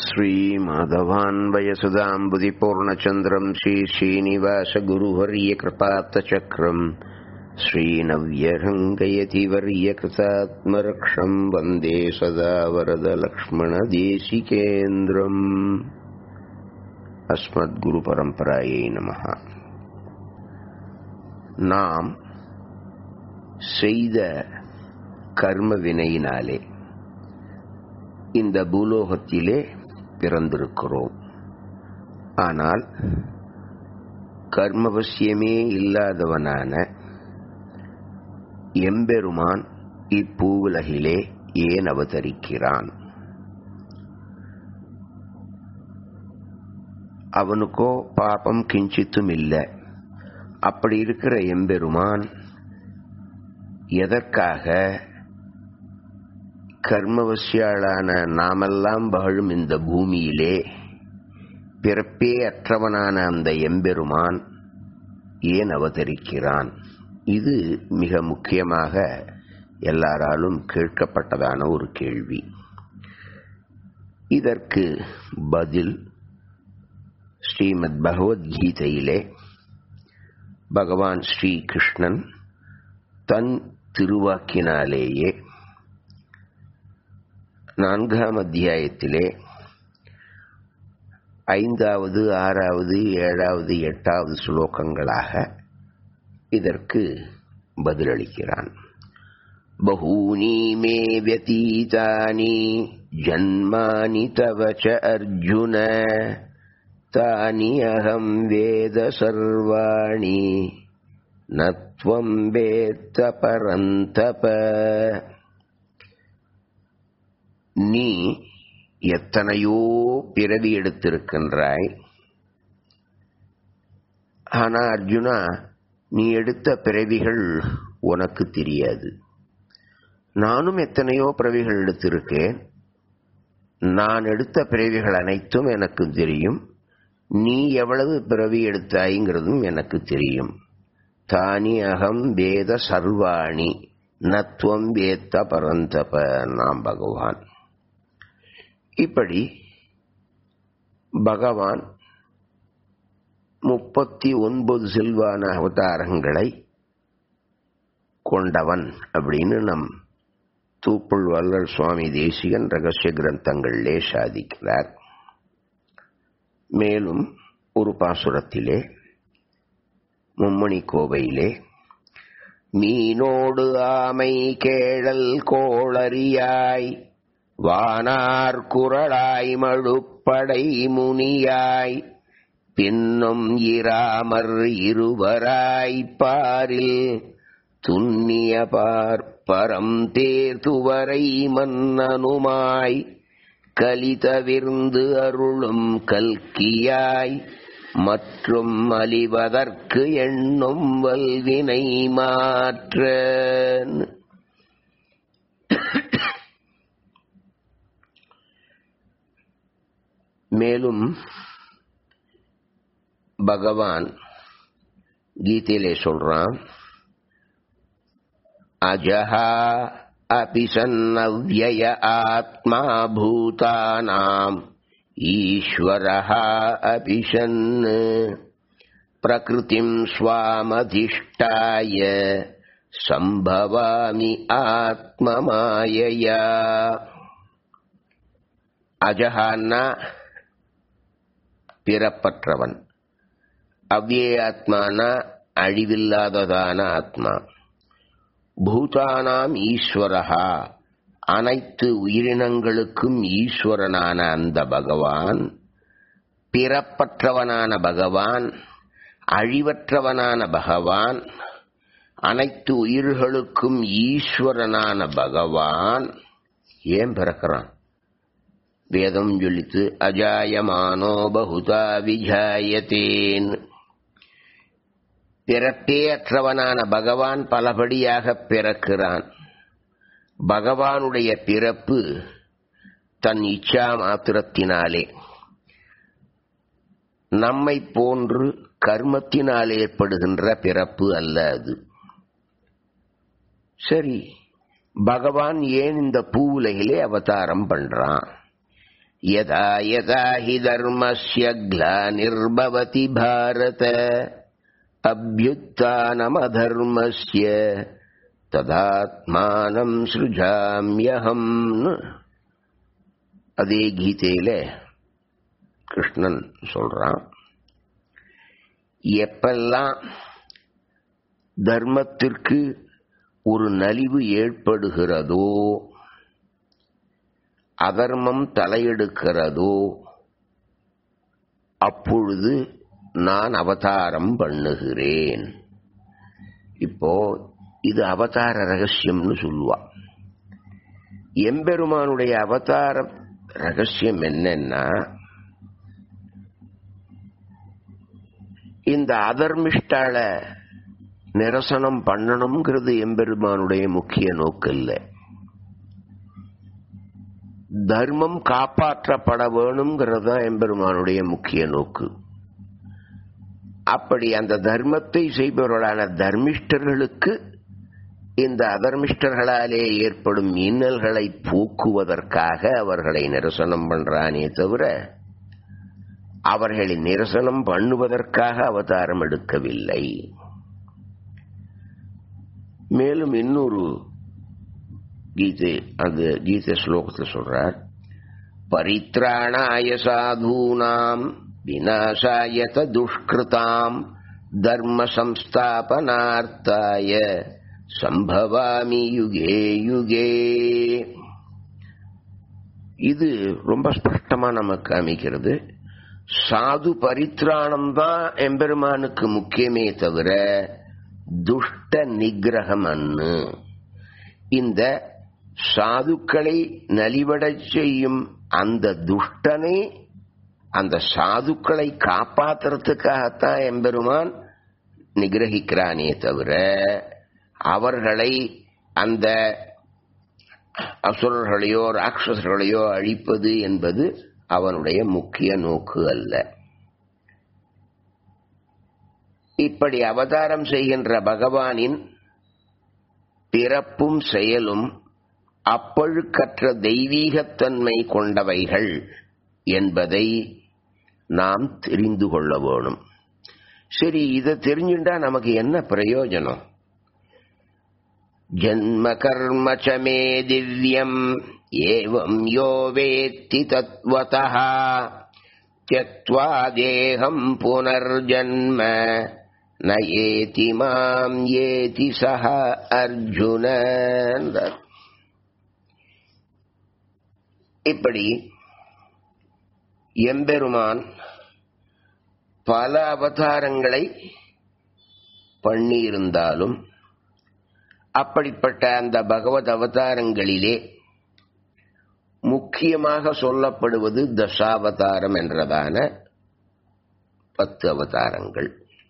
श्रीमाधवान्वयसुधाम्बुधिपूर्णचन्द्रम् श्रीश्रीनिवासगुरुवर्यकृपात्तचक्रम् श्रीनव्यरङ्गयतिवर्यकृतात्मरक्षम् वन्दे सदा वरदलक्ष्मणदेशिकेन्द्रम् अस्मद्गुरुपरम्परायै नमः நாம் செய்த கர்ம வினையினாலே இந்த பூலோகத்திலே பிறந்திருக்கிறோம் ஆனால் கர்மவசியமே இல்லாதவனான எம்பெருமான் இப்பூவுலகிலே ஏன் அவதரிக்கிறான் அவனுக்கோ பாபம் கிஞ்சித்தும் இல்லை அப்படி இருக்கிற எம்பெருமான் எதற்காக கர்மவசியாளான நாமெல்லாம் வாழும் இந்த பூமியிலே பிறப்பே அற்றவனான அந்த எம்பெருமான் ஏன் அவதரிக்கிறான் இது மிக முக்கியமாக எல்லாராலும் கேட்கப்பட்டதான ஒரு கேள்வி இதற்கு பதில் ஸ்ரீமத் பகவத்கீதையிலே பகவான் ஸ்ரீ கிருஷ்ணன் தன் திருவாக்கினாலேயே நான்காம் அத்தியாயத்திலே ஐந்தாவது ஆறாவது ஏழாவது எட்டாவது ஸ்லோகங்களாக இதற்கு பதிலளிக்கிறான் பகூனி மே வியதீதானி ஜன்மானி தவச்ச அர்ஜுன தானி அகம் வேத சர்வாணி நத்வம் வேத்த பரந்தப நீ எத்தனையோ பிறவி எடுத்திருக்கின்றாய் ஆனா அர்ஜுனா நீ எடுத்த பிறவிகள் உனக்கு தெரியாது நானும் எத்தனையோ பிறவிகள் எடுத்திருக்கேன் நான் எடுத்த பிறவிகள் அனைத்தும் எனக்கு தெரியும் நீ எவ்வளவு பிறவி எடுத்தாய்ங்கிறதும் எனக்கு தெரியும் தானி அகம் வேத சர்வாணி நத்வம் வேத்த பரந்தப நாம் பகவான் இப்படி பகவான் முப்பத்தி ஒன்பது செல்வான அவதாரங்களை கொண்டவன் அப்படின்னு நம் தூப்புள் வல்லர் சுவாமி தேசிகன் ரகசிய கிரந்தங்களிலே சாதிக்கிறார் மேலும் ஒரு பாசுரத்திலே மும்மணி கோவையிலே மீனோடு ஆமை கேழல் கோளறியாய் வானார் குரலாய் மழுப்படை முனியாய் பின்னும் இராமர் இருவராய் பாரில் துண்ணிய பார்ப்பரம் தேர்துவரை மன்னனுமாய் கலிதவிர்ந்து அருளும் கல்கியாய் மற்றும் அலிவதற்கு எண்ணும் வல்வினை மாற்ற மேலும் பகவான் கீதையிலே சொல்றான் அஜஹா अपि सन्नव्यय आत्मा भूतानाम् ईश्वरः अपि सन् प्रकृतिम् स्वामधिष्ठाय सम्भवामि आत्ममायया அஜஹான்னா பிறப்பற்றவன் அவ்விய ஆத்மானா அழிவில்லாததான ஆத்மா பூதானாம் ஈஸ்வரஹா அனைத்து உயிரினங்களுக்கும் ஈஸ்வரனான அந்த பகவான் பிறப்பற்றவனான பகவான் அழிவற்றவனான பகவான் அனைத்து உயிர்களுக்கும் ஈஸ்வரனான பகவான் ஏன் பிறக்கிறான் வேதம் சொல்லித்து அஜாயமானோ பகுதா விஜாயத்தேன் பிறப்பே அற்றவனான பகவான் பலபடியாக பிறக்கிறான் பகவானுடைய பிறப்பு தன் இச்சா மாத்திரத்தினாலே நம்மை போன்று கர்மத்தினால் ஏற்படுகின்ற பிறப்பு அல்ல அது சரி பகவான் ஏன் இந்த பூவுலகிலே அவதாரம் பண்றான் यदा यदा हि धर्मस्य ग्लानिर्भवति भारत अभ्युत्थानमधर्मस्य ததாத்மானம் சிருஜாமியகம் அதே கீதையில கிருஷ்ணன் சொல்றான் எப்பெல்லாம் தர்மத்திற்கு ஒரு நலிவு ஏற்படுகிறதோ அதர்மம் தலையெடுக்கிறதோ அப்பொழுது நான் அவதாரம் பண்ணுகிறேன் இப்போ இது அவதார ரகசியம்னு சொல்லுவா எம்பெருமானுடைய அவதார ரகசியம் என்னன்னா இந்த அதர்மிஷ்டால நிரசனம் பண்ணணுங்கிறது எம்பெருமானுடைய முக்கிய நோக்கு இல்லை தர்மம் காப்பாற்றப்பட வேணுங்கிறது தான் எம்பெருமானுடைய முக்கிய நோக்கு அப்படி அந்த தர்மத்தை செய்பவர்களான தர்மிஷ்டர்களுக்கு இந்த அதர்மிஷ்டர்களாலே ஏற்படும் இன்னல்களை போக்குவதற்காக அவர்களை நிரசனம் பண்றானே தவிர அவர்களை நிரசனம் பண்ணுவதற்காக அவதாரம் எடுக்கவில்லை மேலும் இன்னொரு கீதை அந்த கீதை ஸ்லோகத்தில் சொல்றார் பரித்ராணாய சாதூனாம் விநாசாய துஷ்கிருதாம் தர்ம சம்ஸ்தாபனார்த்தாய சம்பவாமி யுகே யுகே இது ரொம்ப ஸ்பஷ்டமா நமக்கு அமைக்கிறது சாது பரித்ராணம் தான் எம்பெருமானுக்கு முக்கியமே தவிர துஷ்ட நிகிரகம் அன்னு இந்த சாதுக்களை நலிவடச் செய்யும் அந்த துஷ்டனை அந்த சாதுக்களை காப்பாத்துறதுக்காகத்தான் எம்பெருமான் நிகிரகிக்கிறானே தவிர அவர்களை அந்த அசுரர்களையோ ராட்சசர்களையோ அழிப்பது என்பது அவனுடைய முக்கிய நோக்கு அல்ல இப்படி அவதாரம் செய்கின்ற பகவானின் பிறப்பும் செயலும் அப்பழுக்கற்ற தெய்வீகத்தன்மை கொண்டவைகள் என்பதை நாம் தெரிந்து கொள்ள வேணும் சரி இதை தெரிஞ்சுட்டா நமக்கு என்ன பிரயோஜனம் ஜன்ம கர்ம ச மே திவ்யம் ஏவம் யோ வேத்தி தத்வதா त्यक्त्वा தேகம் புனர்ஜன்ம ந ஏதி மாம் ஏதி சஹ அர்ஜுன இப்படி எம்பெருமான் பல அவதாரங்களை பண்ணியிருந்தாலும் அப்படிப்பட்ட அந்த பகவத் அவதாரங்களிலே முக்கியமாக சொல்லப்படுவது தசாவதாரம் என்றதான பத்து அவதாரங்கள்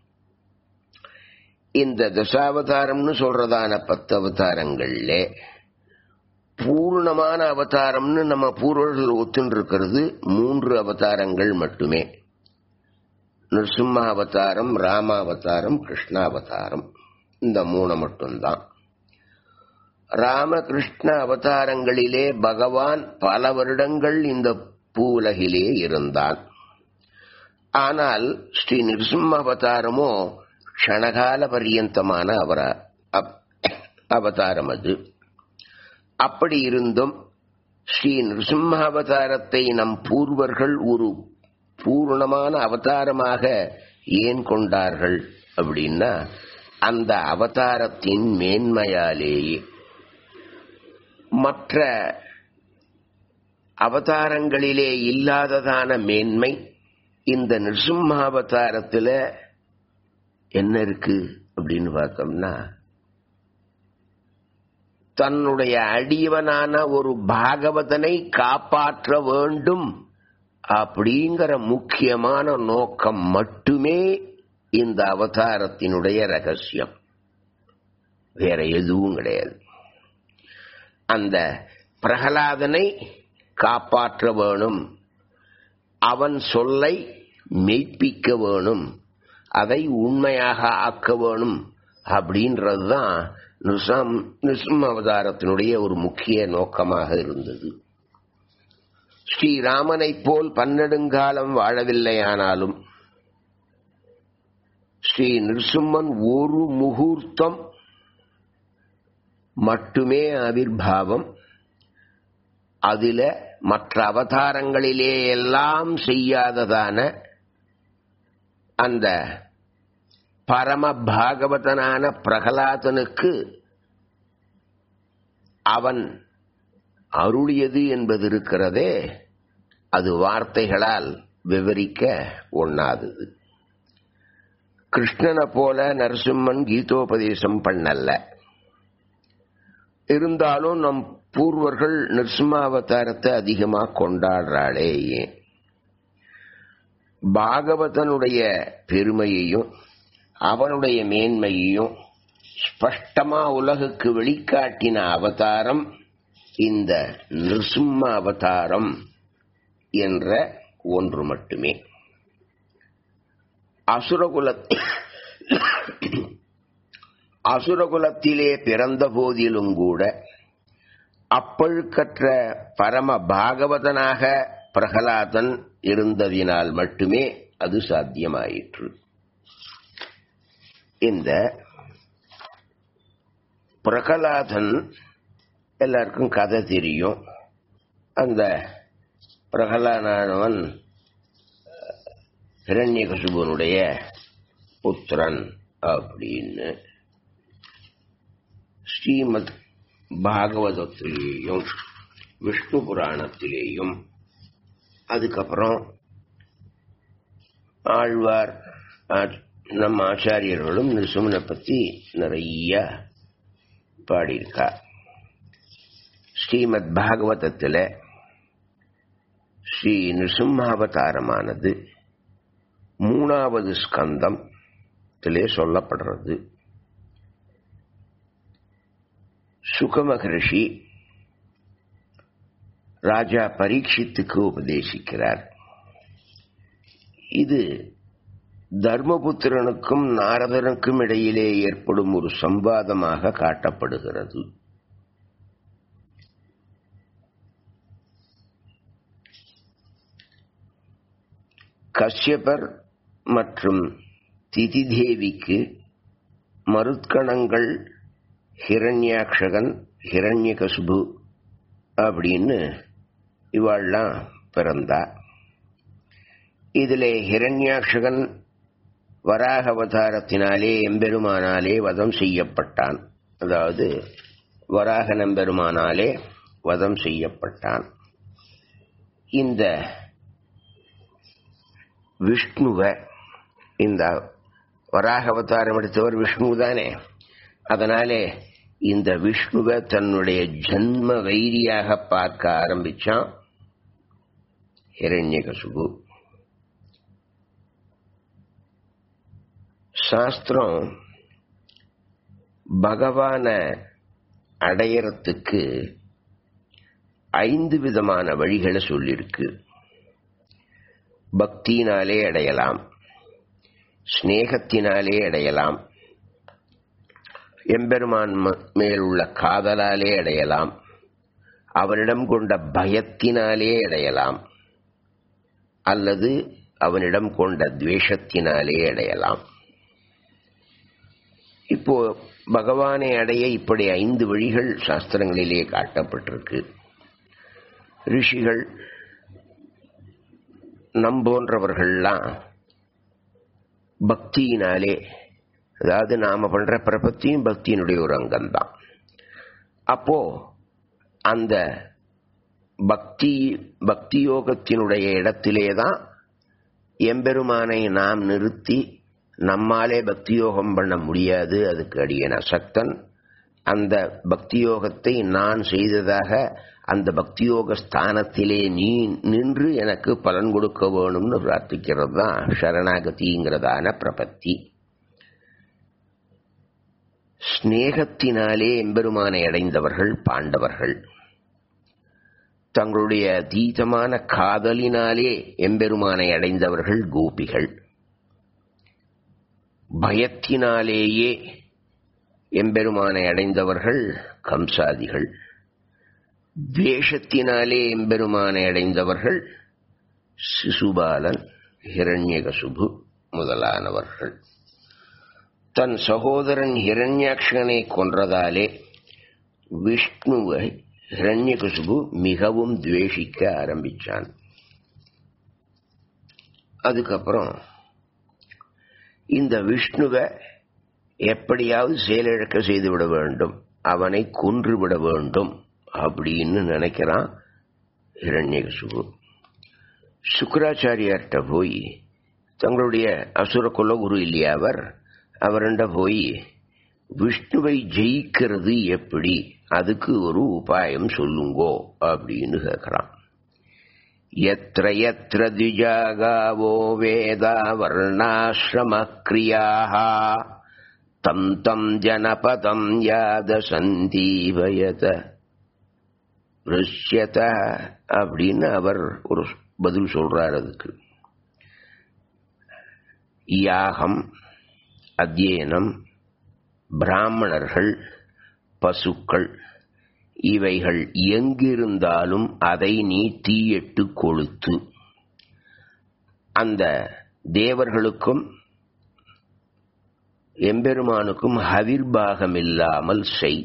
இந்த தசாவதாரம்னு சொல்றதான பத்து அவதாரங்கள்ல பூர்ணமான அவதாரம்னு நம்ம பூர்வர்கள் ஒத்துன்னு இருக்கிறது மூன்று அவதாரங்கள் மட்டுமே நிருசிம்ம அவதாரம் ராமாவதாரம் கிருஷ்ணாவதாரம் இந்த மூணு மட்டும்தான் ராமகிருஷ்ண அவதாரங்களிலே பகவான் பல வருடங்கள் இந்த பூவுலகிலே இருந்தான் ஆனால் ஸ்ரீ நிருசிம்ம அவதாரமோ க்ஷணகால பரியந்தமான அவர அவதாரம் அது அப்படி இருந்தும் ஸ்ரீ நிருசிம்ம அவதாரத்தை நம் பூர்வர்கள் ஒரு பூர்ணமான அவதாரமாக ஏன் கொண்டார்கள் அப்படின்னா அந்த அவதாரத்தின் மேன்மையாலேயே மற்ற அவதாரங்களிலே இல்லாததான மேன்மை இந்த நிருசிம்மாவதாரத்தில் என்ன இருக்கு அப்படின்னு பார்த்தோம்னா தன்னுடைய அடியவனான ஒரு பாகவதனை காப்பாற்ற வேண்டும் அப்படிங்கிற முக்கியமான நோக்கம் மட்டுமே இந்த அவதாரத்தினுடைய ரகசியம் வேற எதுவும் கிடையாது அந்த பிரகலாதனை காப்பாற்ற வேணும் அவன் சொல்லை மெய்ப்பிக்க வேணும் அதை உண்மையாக ஆக்க வேணும் அப்படின்றது தான் நிருசம் நிருசிம்ம அவதாரத்தினுடைய ஒரு முக்கிய நோக்கமாக இருந்தது ஸ்ரீராமனைப் போல் பன்னெடுங்காலம் வாழவில்லையானாலும் ஸ்ரீ நிருசிம்மன் ஒரு முகூர்த்தம் மட்டுமே ஆவிர்பாவம் அதில மற்ற அவதாரங்களிலே எல்லாம் செய்யாததான அந்த பரம பாகவதனான பிரகலாதனுக்கு அவன் அருளியது என்பது இருக்கிறதே அது வார்த்தைகளால் விவரிக்க ஒண்ணாதது கிருஷ்ணனை போல நரசிம்மன் கீதோபதேசம் பண்ணல்ல இருந்தாலும் நம் பூர்வர்கள் நிருசிம்மாவதாரத்தை அதிகமா கொண்டாடுறாளே ஏன் பாகவதனுடைய பெருமையையும் அவனுடைய மேன்மையையும் ஸ்பஷ்டமா உலகுக்கு வெளிக்காட்டின அவதாரம் இந்த நிருசிம்ம அவதாரம் என்ற ஒன்று மட்டுமே அசுரகுலத் அசுரகுலத்திலே பிறந்த போதிலும் கூட அப்பழுக்கற்ற பரம பாகவதனாக பிரகலாதன் இருந்ததினால் மட்டுமே அது சாத்தியமாயிற்று இந்த பிரகலாதன் எல்லாருக்கும் கதை தெரியும் அந்த பிரகலாதனவன் ஹிரண்யகசுபனுடைய புத்திரன் அப்படின்னு ஸ்ரீமத் பாகவதத்திலேயும் விஷ்ணு புராணத்திலேயும் அதுக்கப்புறம் ஆழ்வார் நம் ஆச்சாரியர்களும் நிருசிம்மனை பத்தி நிறைய பாடியிருக்கார் ஸ்ரீமத் பாகவதத்தில் ஸ்ரீ நிருசிம்மாவதாரமானது மூணாவது ஸ்கந்தம் சொல்லப்படுறது சுகமகரிஷி ராஜா பரீட்சித்துக்கு உபதேசிக்கிறார் இது தர்மபுத்திரனுக்கும் நாரதனுக்கும் இடையிலே ஏற்படும் ஒரு சம்வாதமாக காட்டப்படுகிறது கஷ்யபர் மற்றும் திதிதேவிக்கு மருத்கணங்கள் ஹிரண்யாக்ஷகன் ஹிரண்யகசுபு அப்படின்னு இவாள்லாம் பிறந்தா இதிலே ஹிரண்யாக்ஷகன் வராக அவதாரத்தினாலே எம்பெருமானாலே வதம் செய்யப்பட்டான் அதாவது வராக நம்பெருமானாலே வதம் செய்யப்பட்டான் இந்த விஷ்ணுவ இந்த வராக அவதாரம் எடுத்தவர் விஷ்ணு தானே அதனாலே இந்த விஷ்ணுவை தன்னுடைய ஜன்ம வைரியாக பார்க்க ஆரம்பிச்சான் ஹிரண்யகசுபு சாஸ்திரம் பகவான அடையறத்துக்கு ஐந்து விதமான வழிகளை சொல்லியிருக்கு பக்தியினாலே அடையலாம் ஸ்நேகத்தினாலே அடையலாம் எம்பெருமான் மேல் உள்ள காதலாலே அடையலாம் அவனிடம் கொண்ட பயத்தினாலே அடையலாம் அல்லது அவனிடம் கொண்ட துவேஷத்தினாலே அடையலாம் இப்போ பகவானை அடைய இப்படி ஐந்து வழிகள் சாஸ்திரங்களிலே காட்டப்பட்டிருக்கு ரிஷிகள் நம்போன்றவர்கள்லாம் பக்தியினாலே அதாவது நாம பண்ற பிரபத்தியும் பக்தியினுடைய ஒரு அங்கம்தான் அப்போ அந்த பக்தி பக்தி யோகத்தினுடைய இடத்திலே தான் எம்பெருமானை நாம் நிறுத்தி நம்மாலே பக்தி யோகம் பண்ண முடியாது அதுக்கு அடியன சக்தன் அந்த பக்தி யோகத்தை நான் செய்ததாக அந்த பக்தி யோக ஸ்தானத்திலே நீ நின்று எனக்கு பலன் கொடுக்க வேணும்னு பிரார்த்திக்கிறது தான் சரணாகதிங்கிறதான பிரபத்தி ஸ்நேகத்தினாலே எம்பெருமானை அடைந்தவர்கள் பாண்டவர்கள் தங்களுடைய அதீதமான காதலினாலே எம்பெருமானை அடைந்தவர்கள் கோபிகள் பயத்தினாலேயே எம்பெருமானை அடைந்தவர்கள் கம்சாதிகள் துவேஷத்தினாலே எம்பெருமானை அடைந்தவர்கள் சிசுபாலன் ஹிரண்யகசுபு முதலானவர்கள் தன் சகோதரன் ஹிரண்யாட்சனை கொன்றதாலே விஷ்ணுவை ஹிரண்யகசுபு மிகவும் துவேஷிக்க ஆரம்பிச்சான் அதுக்கப்புறம் இந்த விஷ்ணுவை எப்படியாவது செயலிழக்க செய்துவிட வேண்டும் அவனை கொன்றுவிட வேண்டும் அப்படின்னு நினைக்கிறான் ஹிரண்யகசுபு சுக்கராச்சாரியார்கிட்ட போய் தங்களுடைய அசுர குலகுரு இல்லையா அவர் அவர்கிட்ட போய் விஷ்ணுவை ஜெயிக்கிறது எப்படி அதுக்கு ஒரு உபாயம் சொல்லுங்கோ அப்படின்னு கேட்கிறான் எத்திர எத்திர திஜாகாவோ வேதா வர்ணாசிரம கிரியாக தம் தம் ஜனபதம் யாத சந்தீபயத ரிஷ்யத அப்படின்னு அவர் ஒரு பதில் சொல்றார் அதுக்கு யாகம் அத்தியனம் பிராமணர்கள் பசுக்கள் இவைகள் எங்கிருந்தாலும் அதை நீ தீயிட்டு கொளுத்து அந்த தேவர்களுக்கும் எம்பெருமானுக்கும் ஹவிர்பாகம் இல்லாமல் செய்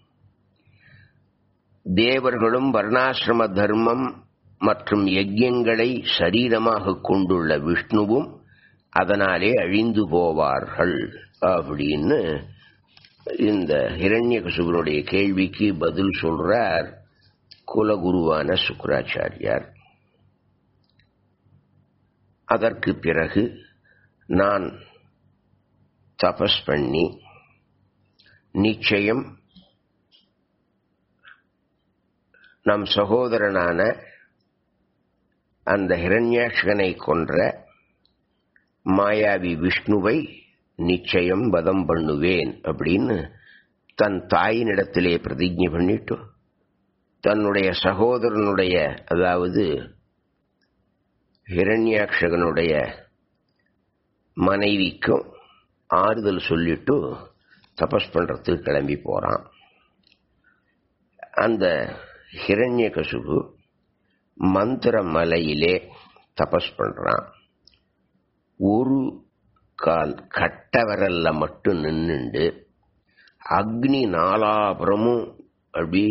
தேவர்களும் வர்ணாசிரம தர்மம் மற்றும் யஜ்யங்களை சரீரமாக கொண்டுள்ள விஷ்ணுவும் அதனாலே அழிந்து போவார்கள் அப்படின்னு இந்த ஹிரண்யகசுபனுடைய கேள்விக்கு பதில் சொல்றார் குலகுருவான சுக்கராச்சாரியார் அதற்கு பிறகு நான் தபஸ் பண்ணி நிச்சயம் நம் சகோதரனான அந்த ஹிரண்யாட்சகனை கொன்ற மாயாவி விஷ்ணுவை நிச்சயம் வதம் பண்ணுவேன் அப்படின்னு தன் தாயினிடத்திலே பிரதிஜை பண்ணிட்டு தன்னுடைய சகோதரனுடைய அதாவது ஹிரண்யாட்சகனுடைய மனைவிக்கும் ஆறுதல் சொல்லிட்டு தபஸ் பண்றதுக்கு கிளம்பி போறான் அந்த ஹிரண்யகசுபு மந்திர மலையிலே தபஸ் பண்றான் ஒரு கால் கட்ட விரல்ல மட்டும் நின்னுண்டு அக்னி நாலாபுரமும் அப்படி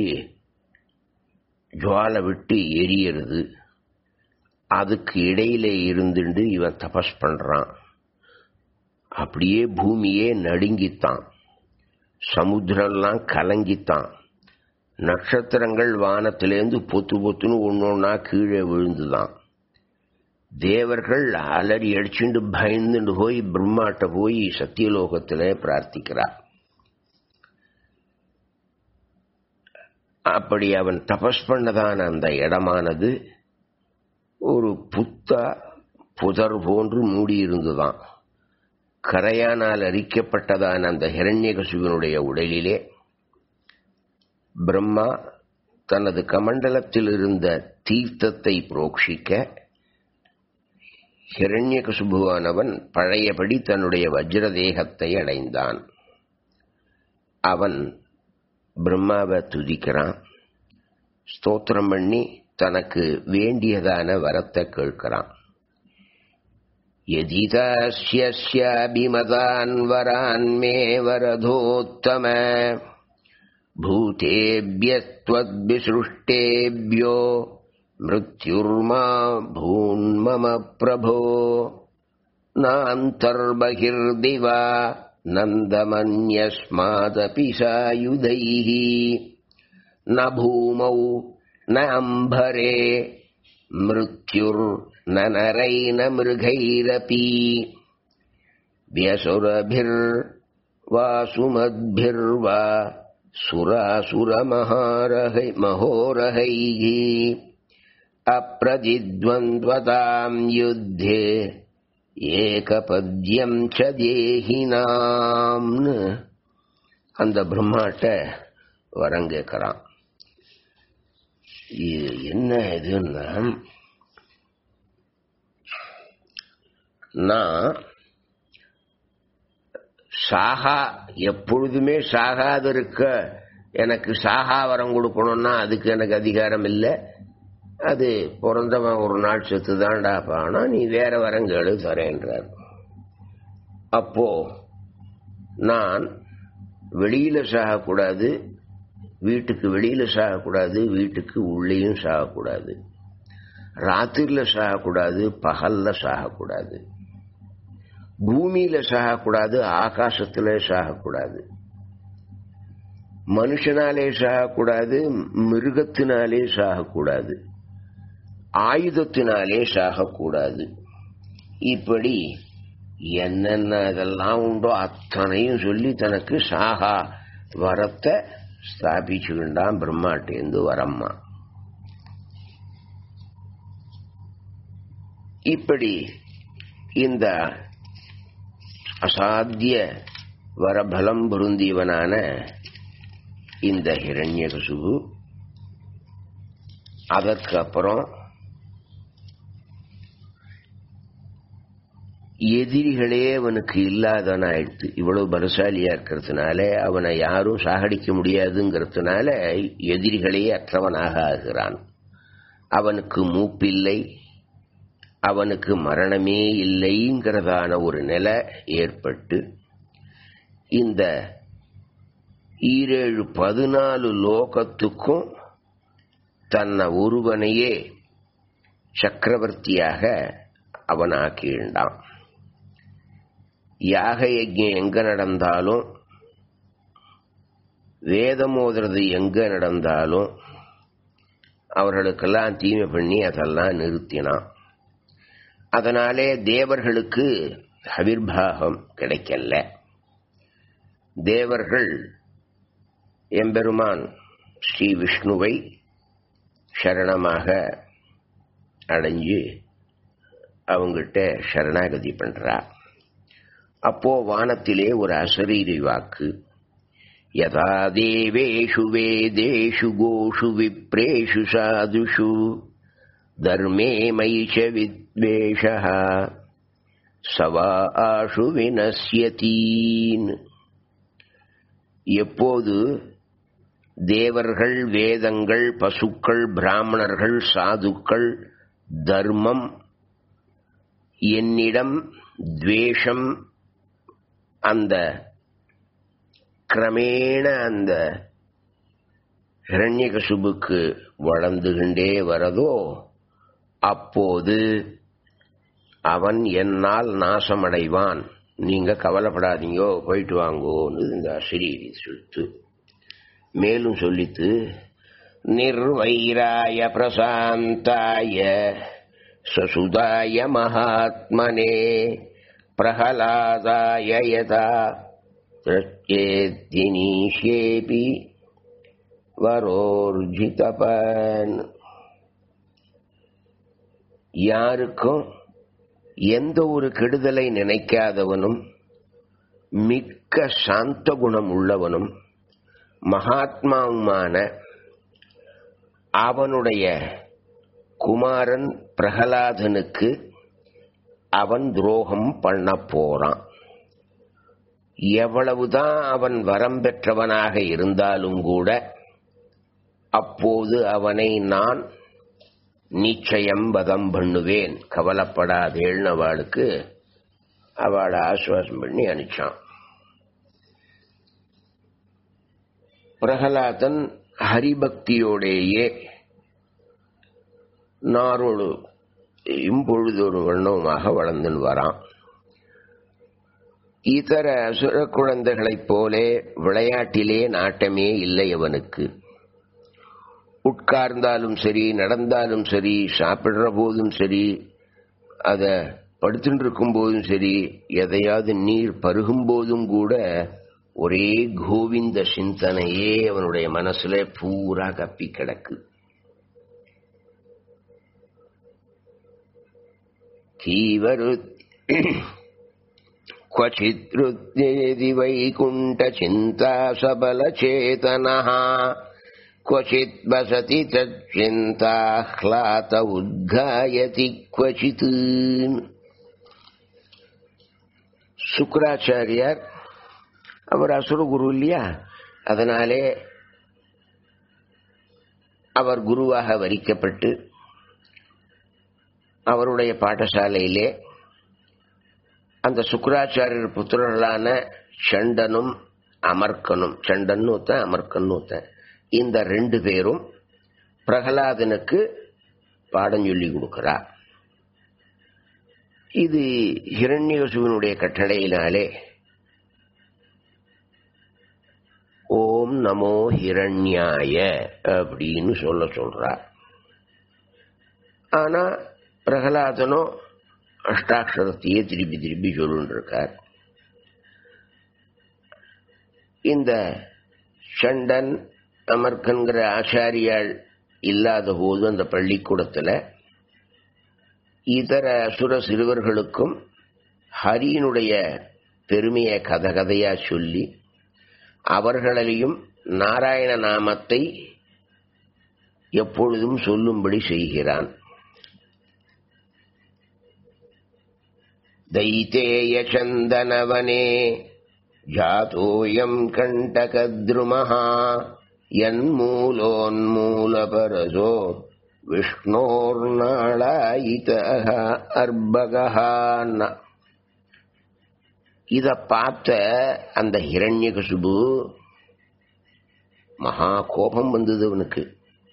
ஜுவாலை விட்டு எரியறது அதுக்கு இடையில இருந்துண்டு இவன் தபஸ் பண்றான் அப்படியே பூமியே நடுங்கித்தான் சமுத்திரம்லாம் கலங்கித்தான் நட்சத்திரங்கள் வானத்திலேருந்து பொத்து பொத்துன்னு ஒன்னொன்னா கீழே விழுந்துதான் தேவர்கள் அலறி அடிச்சுண்டு பயந்துண்டு போய் பிரம்மாட்ட போய் சத்தியலோகத்திலே பிரார்த்திக்கிறார் அப்படி அவன் தபஸ் பண்ணதான அந்த இடமானது ஒரு புத்தா புதர் போன்று மூடியிருந்துதான் கரையானால் அரிக்கப்பட்டதான அந்த ஹிரண்யகசுவனுடைய உடலிலே பிரம்மா தனது கமண்டலத்தில் இருந்த தீர்த்தத்தை புரோக்ஷிக்க ஹிரண்யகசுபுவானவன் பழையபடி தன்னுடைய வஜ்ர தேகத்தை அடைந்தான் அவன் பிரம்மாவை துதிக்கிறான் ஸ்தோத்திரம் பண்ணி தனக்கு வேண்டியதான வரத்தை கேட்கிறான் यदितास्यस्याभिमतान् वरान् मे वरधोत्तम भूतेभ्यस्त्वद्विसृष्टेभ्यो मृत्युर्मा भून्मम प्रभो नान्तर्बहिर्दिवा नन्दमन्यस्मादपि सायुधैः न भूमौ न अम्भरे मृत्युर्न नरैन मृगैरपि व्यसुरभिर्वासुमद्भिर्वा सुरासुरमहारहै महोरहैः अप्रजिद्वन्द्वताम् युद्धे ஏகபத்யம் ச தேகினாம்னு அந்த பிரம்மாட்ட வரம் கேட்கிறான் இது என்ன இதுன்னா நான் சாகா எப்பொழுதுமே சாகாதிருக்க எனக்கு சாகா வரம் கொடுக்கணும்னா அதுக்கு எனக்கு அதிகாரம் இல்லை அது பிறந்தவன் ஒரு நாள் செத்து தான்டா ஆனா நீ வேற வரம் கேளு தரேன்றார் அப்போ நான் வெளியில சாகக்கூடாது வீட்டுக்கு வெளியில சாகக்கூடாது வீட்டுக்கு உள்ளேயும் சாகக்கூடாது ராத்திரில சாகக்கூடாது பகல்ல சாகக்கூடாது பூமியில சாகக்கூடாது ஆகாசத்துல சாகக்கூடாது மனுஷனாலே சாகக்கூடாது மிருகத்தினாலே சாகக்கூடாது ஆயுதத்தினாலே சாகக்கூடாது இப்படி என்னென்ன இதெல்லாம் உண்டோ அத்தனையும் சொல்லி தனக்கு சாகா வரத்தை ஸ்தாபிச்சுக்கிண்டான் பிரம்மாட்டேந்து வரம்மா இப்படி இந்த அசாத்திய வரபலம் பொருந்தியவனான இந்த ஹிரண்யகசுபு அதற்கு அப்புறம் எதிரிகளே அவனுக்கு இல்லாதவன் ஆயிடுத்து இவ்வளவு பலசாலியா இருக்கிறதுனால அவனை யாரும் சாகடிக்க முடியாதுங்கிறதுனால எதிரிகளே அற்றவனாக ஆகிறான் அவனுக்கு மூப்பில்லை அவனுக்கு மரணமே இல்லைங்கிறதான ஒரு நிலை ஏற்பட்டு இந்த ஈரேழு பதினாலு லோகத்துக்கும் தன்னை ஒருவனையே சக்கரவர்த்தியாக அவன் ஆக்கிண்டான் யாக யஜ்யம் எங்க நடந்தாலும் வேதம் ஓதுறது எங்க நடந்தாலும் அவர்களுக்கெல்லாம் தீமை பண்ணி அதெல்லாம் நிறுத்தினான் அதனாலே தேவர்களுக்கு அவிர்வாகம் கிடைக்கல தேவர்கள் எம்பெருமான் ஸ்ரீ விஷ்ணுவை சரணமாக அடைஞ்சு அவங்கிட்ட சரணாகதி பண்றா அப்போ வானத்திலே ஒரு அசரீரி வாக்கு யதா தேவேஷு வேதேஷு கோஷு விப்ரேஷு சாதுஷு தர்மே மைச்ச வித்வேஷ சவா ஆஷு வினசியதீன் எப்போது தேவர்கள் வேதங்கள் பசுக்கள் பிராமணர்கள் சாதுக்கள் தர்மம் என்னிடம் துவேஷம் அந்த கிரமேண அந்த ஹிரண்யகசுபுக்கு வளர்ந்துகின்றே வரதோ அப்போது அவன் என்னால் நாசமடைவான் நீங்க கவலைப்படாதீங்கோ போயிட்டு வாங்கோன்னு இந்த அசிரீரி சொல்லித்து மேலும் சொல்லித்து நிர்வைராய பிரசாந்தாய சசுதாய மகாத்மனே பிரகலாதாய யதா பிரத்யேத்தினீஷேபி வரோர்ஜிதபன் யாருக்கும் எந்த ஒரு கெடுதலை நினைக்காதவனும் மிக்க சாந்த குணம் உள்ளவனும் மகாத்மாவுமான அவனுடைய குமாரன் பிரகலாதனுக்கு அவன் துரோகம் பண்ண போறான் எவ்வளவுதான் அவன் வரம் பெற்றவனாக இருந்தாலும் கூட அப்போது அவனை நான் நிச்சயம் வதம் பண்ணுவேன் கவலைப்படாதேன்னு அவளுக்கு அவளை ஆசுவாசம் பண்ணி அனுப்பிச்சான் பிரகலாதன் ஹரிபக்தியோடேயே நாரோடு இம்பொழுதொரு வண்ணவுமாக வளர்ந்துன்னு வரான் இதர அசுர குழந்தைகளைப் போலே விளையாட்டிலே நாட்டமே இல்லை அவனுக்கு உட்கார்ந்தாலும் சரி நடந்தாலும் சரி சாப்பிடுற போதும் சரி அத படுத்துட்டு இருக்கும் போதும் சரி எதையாவது நீர் பருகும் போதும் கூட ஒரே கோவிந்த சிந்தனையே அவனுடைய மனசுல பூரா கப்பி கிடக்கு தீவரு क्वचित् हृद्येदि वैकुण्ठचिन्ता सबलचेतनः क्वचित् वसति तच्चिन्ताह्लात उद्घायति क्वचित् சுக்கராச்சாரியார் அவர் அசுர குரு இல்லையா அதனாலே அவர் குருவாக வரிக்கப்பட்டு அவருடைய பாடசாலையிலே அந்த சுக்கராச்சாரியர் புத்திரர்களான சண்டனும் அமர்க்கனும் சண்டன் ஒருத்தன் அமர்க்கன் ஒருத்தன் இந்த ரெண்டு பேரும் பிரகலாதனுக்கு பாடம் சொல்லி கொடுக்கிறார் இது ஹிரண்யகசுவனுடைய கட்டளையினாலே ஓம் நமோ ஹிரண்யாய அப்படின்னு சொல்ல சொல்றார் ஆனா பிரகலாதனோ அஷ்டாட்சரத்தையே திருப்பி திருப்பி சொல்லிட்டு இருக்கார் இந்த சண்டன் அமர்கன்கிற ஆச்சாரியால் இல்லாத போது அந்த பள்ளிக்கூடத்தில் இதர அசுர சிறுவர்களுக்கும் ஹரியினுடைய பெருமையை கதை கதையா சொல்லி அவர்களையும் நாராயண நாமத்தை எப்பொழுதும் சொல்லும்படி செய்கிறான் தைத்தேய சந்தனவனே ஜாதோயம் கண்டகத்ருமஹா यन्मूलोन्मूलपरजो விஷ்ணோர்நாளாயிதக அர்பகான இத பார்த்த அந்த ஹிரண்யகசுபு மகா கோபம் வந்தது அவனுக்கு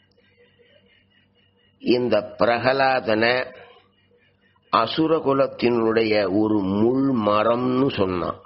இந்த பிரகலாதன அசுர குலத்தினுடைய ஒரு முள் மரம்னு சொன்னான்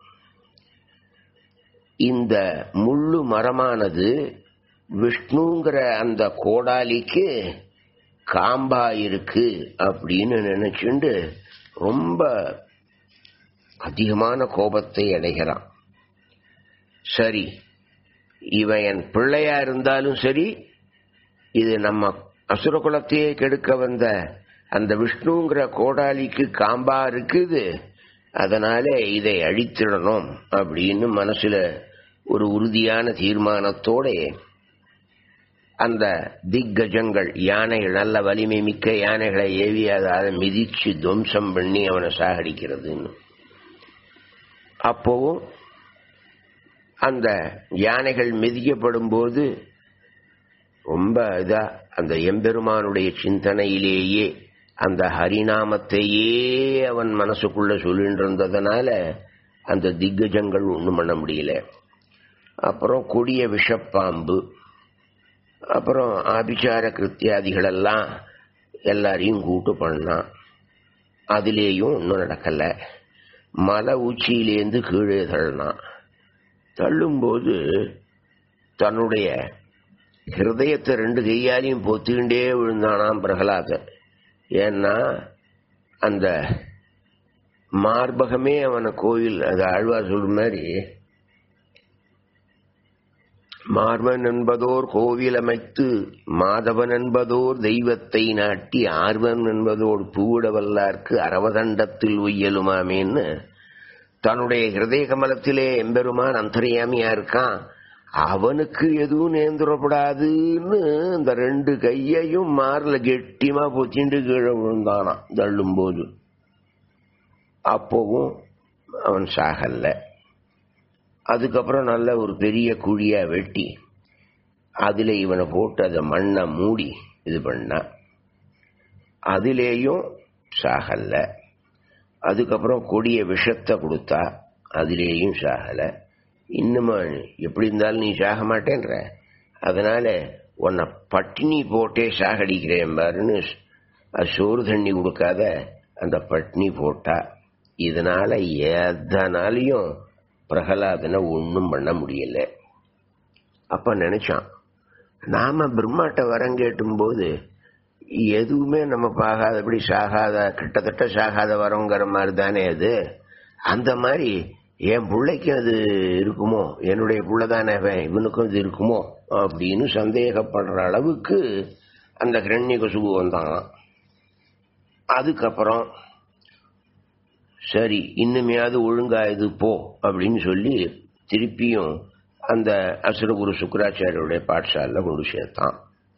இந்த முள்ளு மரமானது விஷ்ணுங்கிற அந்த கோடாலிக்கு காம்பா இருக்கு அப்படின்னு நினைச்சுண்டு ரொம்ப அதிகமான கோபத்தை அடைகிறான் சரி இவன் என் பிள்ளையா இருந்தாலும் சரி இது நம்ம அசுர குலத்தையே கெடுக்க வந்த அந்த விஷ்ணுங்கிற கோடாலிக்கு காம்பா இருக்குது அதனால இதை அழித்திடணும் அப்படின்னு மனசுல ஒரு உறுதியான தீர்மானத்தோட அந்த திக்கஜங்கள் யானைகள் நல்ல வலிமை மிக்க யானைகளை ஏவி அதை மிதிச்சு துவம்சம் பண்ணி அவனை சாகடிக்கிறதுன்னு அப்போவும் அந்த யானைகள் மிதிக்கப்படும் போது ரொம்ப இதா அந்த எம்பெருமானுடைய சிந்தனையிலேயே அந்த ஹரிநாமத்தையே அவன் மனசுக்குள்ள சொல்லிட்டு இருந்ததுனால அந்த திக்கஜங்கள் ஒன்றும் பண்ண முடியல அப்புறம் கொடிய விஷப்பாம்பு அப்புறம் ஆபிச்சார கிருத்தியாதிகளெல்லாம் எல்லாரையும் கூட்டு பண்ணான் அதுலேயும் ஒன்றும் நடக்கலை மலை உச்சியிலேருந்து கீழே தள்ளினான் தள்ளும்போது தன்னுடைய ஹிருதயத்தை ரெண்டு கையாலையும் பொத்துக்கிண்டே விழுந்தானாம் பிரகலாதன் ஏன்னா அந்த மார்பகமே அவனை கோயில் அது ஆழ்வார் சொல்ற மாதிரி மார்பன் என்பதோர் கோவில் அமைத்து மாதவன் என்பதோர் தெய்வத்தை நாட்டி ஆர்வன் என்பதோர் பூவிட வல்லார்க்கு அரவதண்டத்தில் உய்யலுமாமேன்னு தன்னுடைய ஹிருதய கமலத்திலே எம்பெருமான் அந்தரியாமியா இருக்கான் அவனுக்கு எதுவும் நேர்ந்துடப்படாதுன்னு இந்த ரெண்டு கையையும் மார்ல கெட்டியமா பொத்திண்டு கீழே விழுந்தானான் தள்ளும் போது அப்போவும் அவன் சாகல்ல அதுக்கப்புறம் நல்ல ஒரு பெரிய குழியா வெட்டி அதுல இவனை போட்டு அதை மண்ணை மூடி இது பண்ணா அதிலேயும் சாகல்ல அதுக்கப்புறம் கொடிய விஷத்தை கொடுத்தா அதிலேயும் சாகலை இன்னுமா எப்படி இருந்தாலும் நீ சாக மாட்டேன்ற அதனால உன்னை பட்டினி போட்டே சாகடிக்கிறேன் பாருன்னு அது சோறு தண்ணி கொடுக்காத அந்த பட்னி போட்டா இதனால எதனாலையும் பிரகலாதனை ஒன்றும் பண்ண முடியல அப்ப நினைச்சான் நாம பிரம்மாட்ட வரம் கேட்டும் போது எதுவுமே நம்ம பார்க்காதபடி சாகாத கிட்டத்தட்ட சாகாத வரங்கிற மாதிரி தானே அது அந்த மாதிரி என் பிள்ளைக்கு அது இருக்குமோ என்னுடைய புள்ள தானே இவனுக்கும் இது இருக்குமோ அப்படின்னு சந்தேகப்படுற அளவுக்கு அந்த கிரண்ய கசுபு வந்தான் அதுக்கப்புறம் சரி இன்னுமையாவது ஒழுங்கா இது போ அப்படின்னு சொல்லி திருப்பியும் அந்த அசுரகுரு சுக்கராச்சாரியுடைய பாఠశాலையில் கொண்டு சேர்த்தான்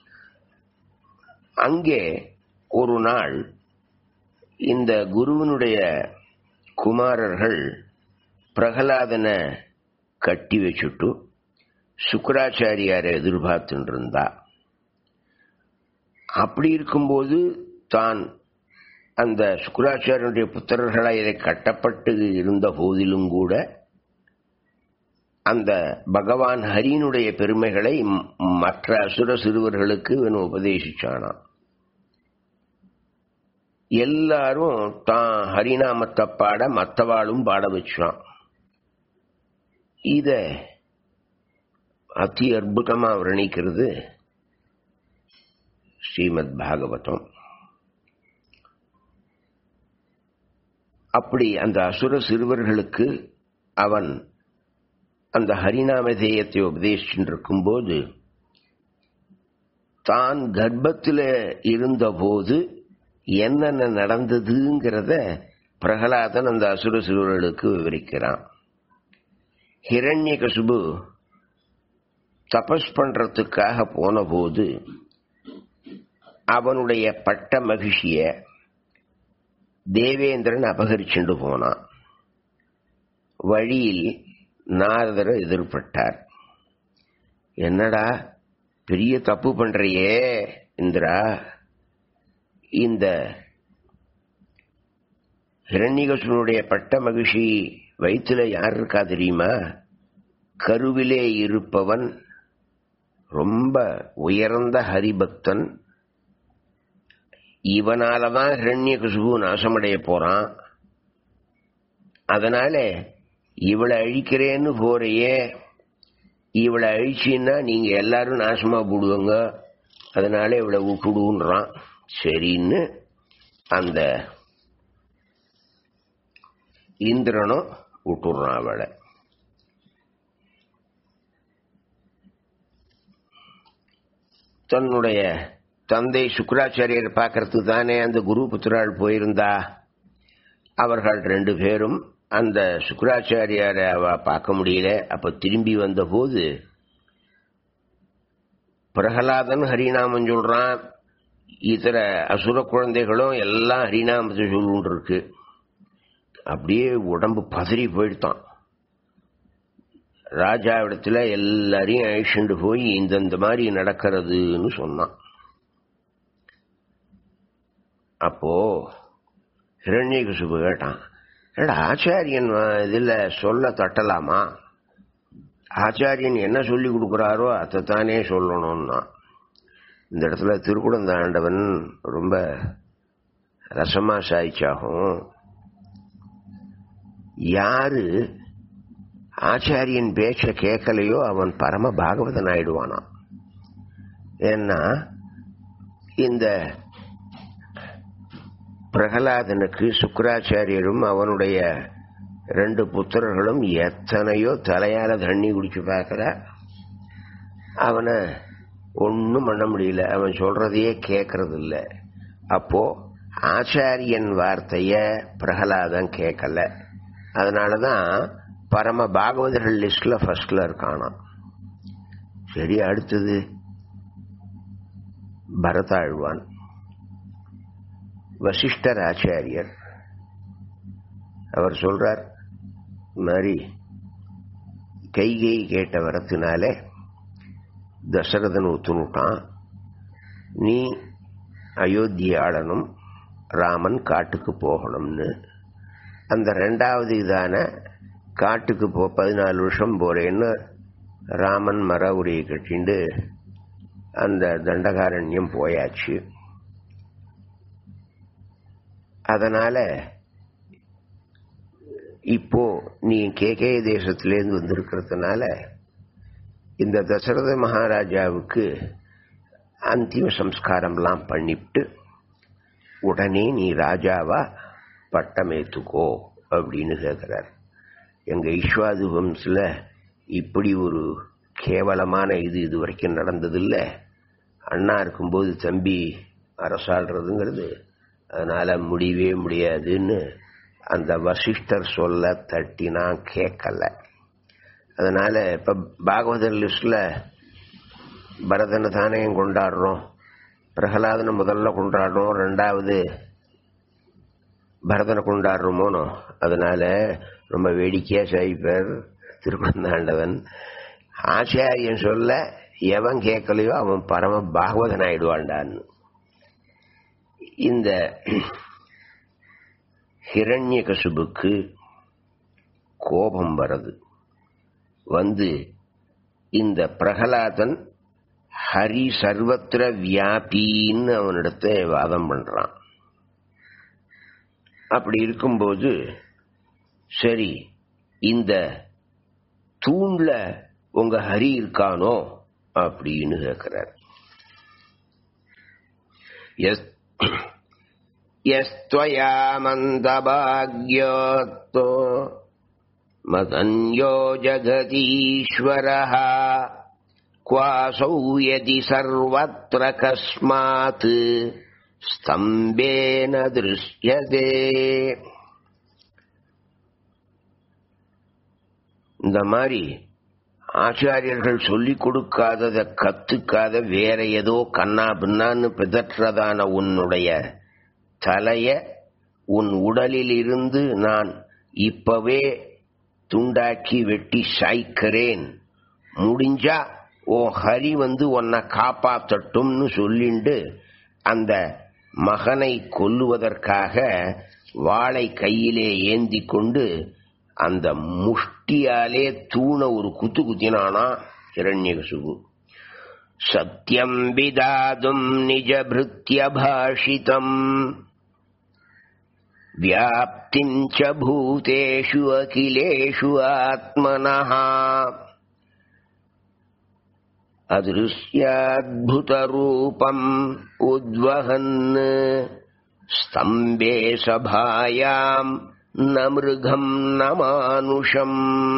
அங்கே ஒரு நாள் இந்த குருவனுடைய குமாரர்கள் பிரகலாதனை கட்டி வச்சுட்டு சுக்கராச்சாரியாரை எதிர்பார்த்துட்டு இருந்தா அப்படி இருக்கும்போது தான் அந்த சுக்கராச்சாரியனுடைய புத்திரர்களாக கட்டப்பட்டு இருந்த போதிலும் கூட அந்த பகவான் ஹரியினுடைய பெருமைகளை மற்ற அசுர சிறுவர்களுக்கு இவன் உபதேசிச்சானான் எல்லாரும் தான் ஹரிநாமத்தை பாட மற்றவாளும் பாட வச்சான் இத அதி அற்புதமா வர்ணிக்கிறது ஸ்ரீமத் பாகவதம் அப்படி அந்த அசுர சிறுவர்களுக்கு அவன் அந்த ஹரிநாமதேயத்தை உபதேசிச்சுருக்கும் போது தான் கர்ப்பத்தில் இருந்தபோது என்னென்ன நடந்ததுங்கிறத பிரகலாதன் அந்த அசுர சிறுவர்களுக்கு விவரிக்கிறான் ஹிரண்ய கசுபு தபஸ் பண்றதுக்காக போன போது அவனுடைய பட்ட மகிழ்ச்சிய தேவேந்திரன் அபகரிச்சுண்டு போனான் வழியில் நாரதர் எதிர்பட்டார் என்னடா பெரிய தப்பு பண்றியே இந்திரா இந்த ஹிரண்யகசுனுடைய பட்ட மகிழ்ச்சி வயிற்றுல யார் இருக்கா தெரியுமா கருவிலே இருப்பவன் ரொம்ப உயர்ந்த ஹரிபக்தன் இவனாலதான் ஹிரண்ய கசுபு நாசமடைய போறான் அதனால இவளை அழிக்கிறேன்னு போறையே இவளை அழிச்சின்னா நீங்க எல்லாரும் நாசமா போடுவாங்க அதனால இவளை விட்டுடுன்றான் சரின்னு அந்த இந்திரனும் விட்டுடுறான் அவளை தன்னுடைய தந்தை சுக்கராச்சாரியர் பார்க்கறதுக்கு தானே அந்த குரு புத்திரால் போயிருந்தா அவர்கள் ரெண்டு பேரும் அந்த சுக்கராச்சாரியாரை அவ பார்க்க முடியல அப்ப திரும்பி வந்த போது பிரகலாதன் ஹரிநாமம் சொல்றான் இதர அசுர குழந்தைகளும் எல்லாம் ஹரிநாமத்தை சொல்லுன்னு இருக்கு அப்படியே உடம்பு பதறி போயிட்டான் ராஜாவிடத்துல எல்லாரையும் அழிச்சுண்டு போய் இந்தந்த மாதிரி நடக்கிறதுன்னு சொன்னான் அப்போ ஹிரண்யகசுபு கேட்டான் ஏடா ஆச்சாரியன் இதில் சொல்ல தட்டலாமா ஆச்சாரியன் என்ன சொல்லி கொடுக்குறாரோ அதைத்தானே சொல்லணும்னா இந்த இடத்துல திருக்குடந்தாண்டவன் ரொம்ப ரசமா சாய்ச்சாகும் யாரு ஆச்சாரியன் பேச்ச கேட்கலையோ அவன் பரம பாகவதன் ஆயிடுவானான் ஏன்னா இந்த பிரகலாதனுக்கு சுக்கராச்சாரியரும் அவனுடைய ரெண்டு புத்திரர்களும் எத்தனையோ தலையால தண்ணி குடிச்சு பார்க்கற அவனை ஒன்றும் பண்ண முடியல அவன் சொல்றதையே கேட்கறது இல்லை அப்போ ஆச்சாரியன் வார்த்தைய பிரகலாதன் கேட்கல அதனாலதான் பரம பாகவதர்கள் லிஸ்ட்ல ஃபர்ஸ்ட்ல இருக்கானாம் சரி அடுத்தது பரதாழ்வான் வசிஷ்டர் ஆச்சாரியர் அவர் சொல்றார் மாதிரி கைகை கேட்ட வரத்தினாலே தசரதன் ஒத்துனுட்டான் நீ அயோத்தியாளனும் ராமன் காட்டுக்கு போகணும்னு அந்த ரெண்டாவது இதான காட்டுக்கு போ பதினாலு வருஷம் போறேன்னு ராமன் மர உரையை கட்டிண்டு அந்த தண்டகாரண்யம் போயாச்சு அதனால இப்போ நீ கேகே தேசத்திலேருந்து வந்திருக்கிறதுனால இந்த தசரத மகாராஜாவுக்கு அந்திம சம்ஸ்காரம்லாம் பண்ணிவிட்டு உடனே நீ ராஜாவா பட்டமேத்துக்கோ அப்படின்னு கேட்கிறார் எங்க ஈஸ்வாது வம்சில் இப்படி ஒரு கேவலமான இது இது வரைக்கும் நடந்ததில்லை அண்ணா இருக்கும்போது தம்பி அரசாள்றதுங்கிறது அதனால முடியவே முடியாதுன்னு அந்த வசிஷ்டர் சொல்ல தட்டினா கேட்கல அதனால இப்ப பாகவதர் லிஸ்ட்ல பரதனை தானே கொண்டாடுறோம் பிரகலாதனை முதல்ல கொண்டாடுறோம் ரெண்டாவது பரதனை கொண்டாடுறோமோனோ அதனால ரொம்ப வேடிக்கையா சாய்ப்பார் திருக்குழந்தாண்டவன் ஆச்சாரியன் சொல்ல எவன் கேட்கலையோ அவன் பரம பாகவதன் ஆயிடுவான்டான்னு இந்த ஹிரண்யகசுபுக்கு கோபம் வருது வந்து இந்த பிரகலாதன் ஹரி சர்வத்திர வியாபின்னு அவனிடத்த வாதம் பண்றான் அப்படி இருக்கும்போது சரி இந்த தூண்ல உங்க ஹரி இருக்கானோ அப்படின்னு கேட்கிறார் यस्त्वया मन्दभाग्योत्तो मदन्यो जगदीश्वरः क्वासौ यदि सर्वत्र कस्मात् स्तम्भेन दृश्यते இந்த மாதிரி ஆச்சாரியர்கள் சொல்லிக் கொடுக்காதத கத்துக்காத வேற ஏதோ கண்ணா பின்னான்னு பிதற்றதான உன்னுடைய தலைய உன் உடலில் இருந்து நான் இப்பவே துண்டாக்கி வெட்டி சாய்க்கிறேன் முடிஞ்சா ஓ ஹரி வந்து உன்னை காப்பாத்தட்டும்னு சொல்லிண்டு அந்த மகனை கொல்லுவதற்காக வாளை கையிலே ஏந்தி கொண்டு அந்த முஷ்டியாலே தூண ஒரு குத்து குத்தினானா இரண்யகசுபு சத்தியம் விதாதும் நிஜபிருத்திய பாஷிதம் व्याप्तिञ्च भूतेषु अखिलेषु आत्मनः अदृश्याद्भुतरूपम् उद्वहन् स्तम्भे सभायाम् न मृगम् न मानुषम्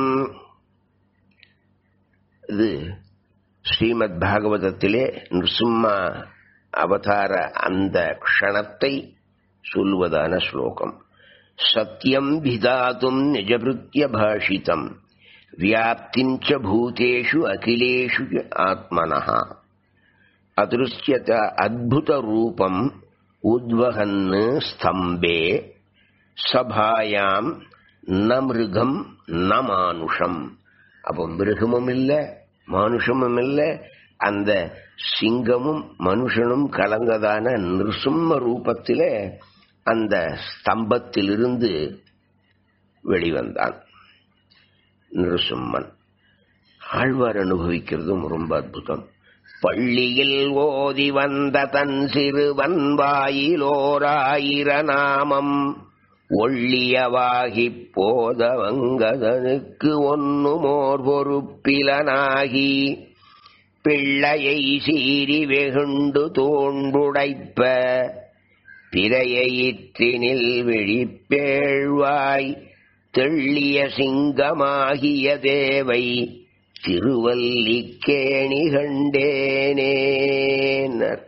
இது ஸ்ரீமத் பாகவதத்திலே நிருசிம்மா அவதார அந்த க்ஷணத்தை சொல்வதான ஸ்லோகம் சத்தியம் விதாத்தும் நிஜபிருத்திய பாஷிதம் வியாப்திஞ்ச பூதேஷு அகிலேஷு ஆத்மனः அதிருஷ்யத அத்புத ரூபம் உத்வகன் ஸ்தம்பே சபாயாம் ந மிருகம் ந மானுஷம் அப்போ மிருகமும் இல்லை மானுஷமும் இல்லை அந்த சிங்கமும் மனுஷனும் கலந்ததான நிருசிம்ம ரூபத்திலே அந்த ஸ்தம்பத்திலிருந்து வெளிவந்தான் நிருசிம்மன் ஆழ்வார் அனுபவிக்கிறதும் ரொம்ப அற்புதம் பள்ளியில் ஓதி வந்த தன் சிறுவன் வாயிலோராயிர நாமம் ஒள்ளியவாகிப் போதவங்கதனுக்கு ஒன்னுமோர் பொறுப்பிலனாகி பிள்ளையை சீறி வெகுண்டு தோன்றுடைப்ப பிறையிற்றினில் விழிப்பேழ்வாய் தெள்ளிய சிங்கமாகிய தேவை திருவல்லிக்கேணி கண்டேனேனர்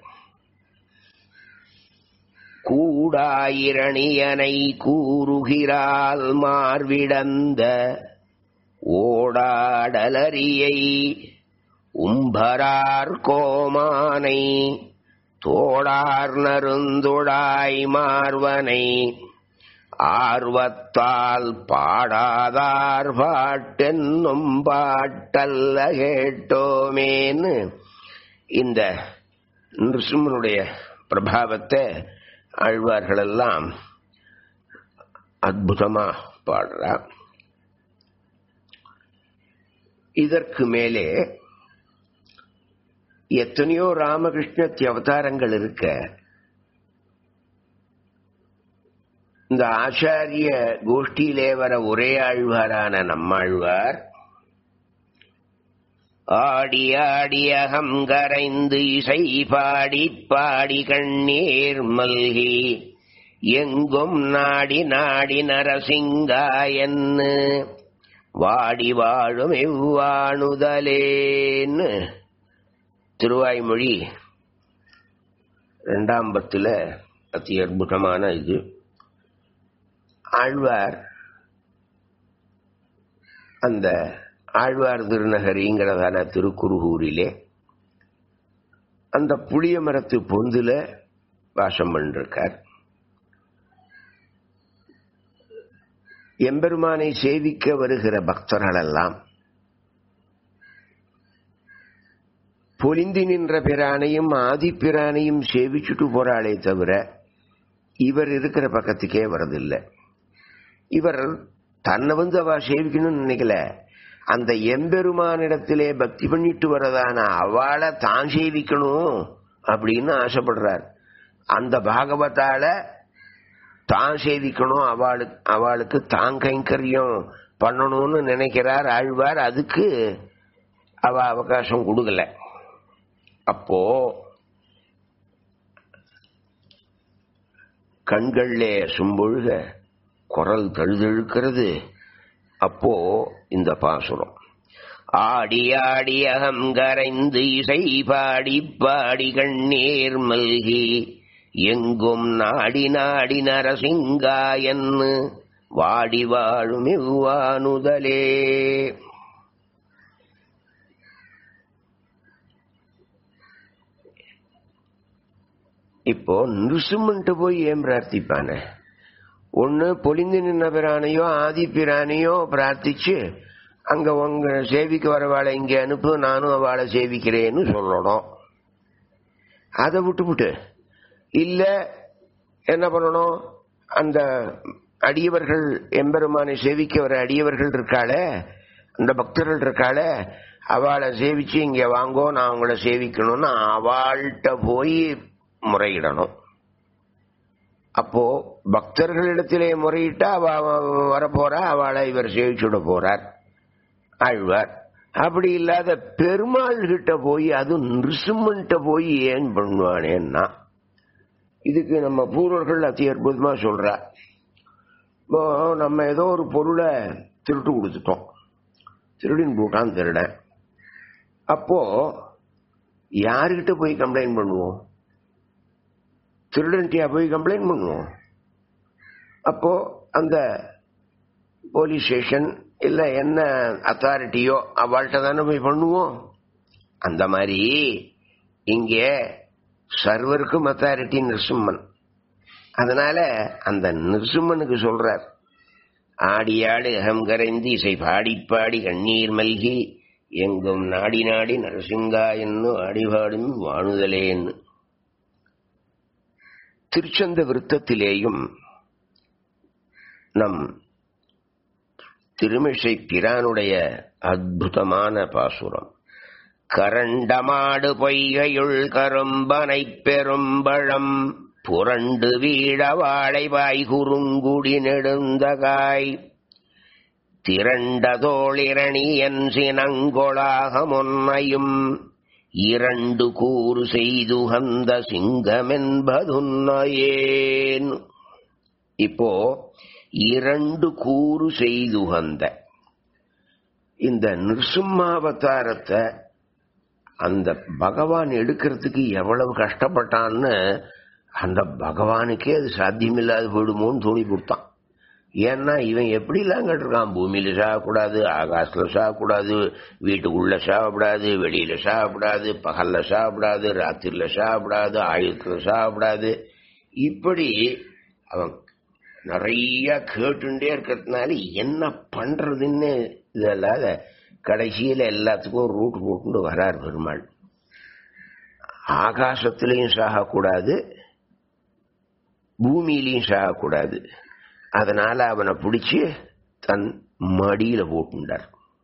கூடாயிரணியனை கூறுகிறாள் மார்விடந்த ஓடாடலரியை உம்பரார் கோமானை தோடார் நருந்துடாய் மார்வனை ஆர்வத்தால் பாடாதார் பாட்டென்னும் பாட்டல்ல கேட்டோமேன்னு இந்த நிருசிம்மனுடைய பிரபாவத்தை ஆழ்வார்களெல்லாம் அற்புதமா பாடுறா இதற்கு மேலே எத்தனையோ ராமகிருஷ்ண அவதாரங்கள் இருக்க இந்த ஆச்சாரிய கோஷ்டியிலே வர ஒரே ஆழ்வாரான நம்மாழ்வார் ஆடி ஆடி அகம் கரைந்து இசை பாடி பாடி கண்ணீர் மல்கி எங்கும் நாடி நாடி நரசிங்கா என்று வாடி வாழும் எவ்வாணுதலேன்னு திருவாய்மொழி ரெண்டாம் பத்துல அதி அற்புதமான இது ஆழ்வார் அந்த ஆழ்வார் திருநகரிங்கிறதான திருக்குறுகூரிலே அந்த புளிய மரத்து பொந்துல வாசம் பண்ணிருக்கார் எம்பெருமானை சேவிக்க வருகிற பக்தர்களெல்லாம் பொலிந்து நின்ற பிரானையும் ஆதிப்பிரானையும் சேவிச்சுட்டு போறாளே தவிர இவர் இருக்கிற பக்கத்துக்கே வரதில்லை இவர் தன்னை வந்து அவ சேவிக்கணும்னு நினைக்கல அந்த எம்பெருமானிடத்திலே பக்தி பண்ணிட்டு வரதான அவளை தான் சேவிக்கணும் அப்படின்னு ஆசைப்படுறார் அந்த பாகவதால தான் சேவிக்கணும் அவளுக்கு அவளுக்கு தான் கைங்கரியம் பண்ணணும்னு நினைக்கிறார் ஆழ்வார் அதுக்கு அவ அவகாசம் கொடுக்கல அப்போ கண்கள்லே சும்பொழுக குரல் தழுதழுக்கிறது அப்போ இந்த பாசுரம் ஆடி ஆடி அகம் கரைந்து இசை பாடி பாடி கண்ணீர் மல்கி எங்கும் நாடி நாடி நரசிங்காயன்னு வாடி வாழும் இவ்வானுதலே இப்போ நிருசுமன்ட்டு போய் ஏன் பிரார்த்திப்பானே ஒன்னு பொலிந்து நின்ன பிரானையோ ஆதி பிரானையோ பிரார்த்திச்சு அங்க உங்க சேவிக்க வரவாளை இங்க அனுப்பு நானும் அவளை சேவிக்கிறேன்னு சொல்லணும் அதை விட்டுவிட்டு இல்ல என்ன பண்ணணும் அந்த அடியவர்கள் எம்பெருமானை சேவிக்க வர அடியவர்கள் இருக்காளே அந்த பக்தர்கள் இருக்காளே அவளை சேவிச்சு இங்க வாங்கோ நான் உங்களை சேவிக்கணும்னு அவள்கிட்ட போய் முறையிடணும் அப்போ பக்தர்களிடத்திலே முறையிட்டா அவ வரப்போறா அவளை இவர் சேவிச்சுட போறார் ஆழ்வார் அப்படி இல்லாத பெருமாள் கிட்ட போய் அது நிருசிம்மன்ட்ட போய் ஏன் பண்ணுவானேன்னா இதுக்கு நம்ம பூர்வர்கள் அதி அற்புதமா சொல்றா இப்போ நம்ம ஏதோ ஒரு பொருளை திருட்டு கொடுத்துட்டோம் திருடின் போட்டான் திருடன் அப்போ யாருக்கிட்ட போய் கம்ப்ளைண்ட் பண்ணுவோம் திருடன்ட்டியா போய் கம்ப்ளைண்ட் பண்ணுவோம் அப்போ அந்த போலீஸ் ஸ்டேஷன் இல்ல என்ன அத்தாரிட்டியோ அவள்கிட்ட தானே போய் பண்ணுவோம் அந்த மாதிரி இங்கே சர்வருக்கும் அத்தாரிட்டி நிருசிம்மன் அதனால அந்த நிருசிம்மனுக்கு சொல்றார் ஆடி ஆடு அகம் கரைந்து இசை பாடி பாடி கண்ணீர் மல்கி எங்கும் நாடி நாடி நரசிங்கா என்று ஆடிபாடும் வாணுதலேன்னு திருச்சந்த விருத்தத்திலேயும் நம் திருமிஷை பிரானுடைய அற்புதமான பாசுரம் கரண்டமாடு பொய்கையுள் கரும்பனை பெரும்பழம் புரண்டு வீழ வாழைவாய் குறுங்குடி நெடுந்தகாய் திரண்ட தோளிரணி என் சினங்கொளாக முன்னையும் இரண்டு கூறு செய்துகந்த சிங்கமென்பதுன்னையேன் இப்போ இரண்டு கூறு செய்துகந்த இந்த நிருசிம்மாவதாரத்தை அந்த பகவான் எடுக்கிறதுக்கு எவ்வளவு கஷ்டப்பட்டான்னு அந்த பகவானுக்கே அது சாத்தியமில்லாது போயிடுமோன்னு தோணி கொடுத்தான் ஏன்னா இவன் எப்படிலாம் கேட்டிருக்கான் பூமியில சாகக்கூடாது ஆகாசத்துல சாகக்கூடாது வீட்டுக்குள்ள சாப்பிடாது வெளியில சாப்பிடாது பகல்ல சாப்பிடாது ராத்திரில சாப்பிடாது ஆயுதத்துல சாப்பிடாது இப்படி அவன் நிறைய கேட்டுட்டே இருக்கிறதுனால என்ன பண்றதுன்னு இதெல்லாம் கடைசியில எல்லாத்துக்கும் ரூட் போட்டு வரார் பெருமாள் ஆகாசத்திலையும் சாகக்கூடாது பூமியிலையும் சாகக்கூடாது அதனால அவனை பிடிச்சு தன் மடியில போட்டுண்டார்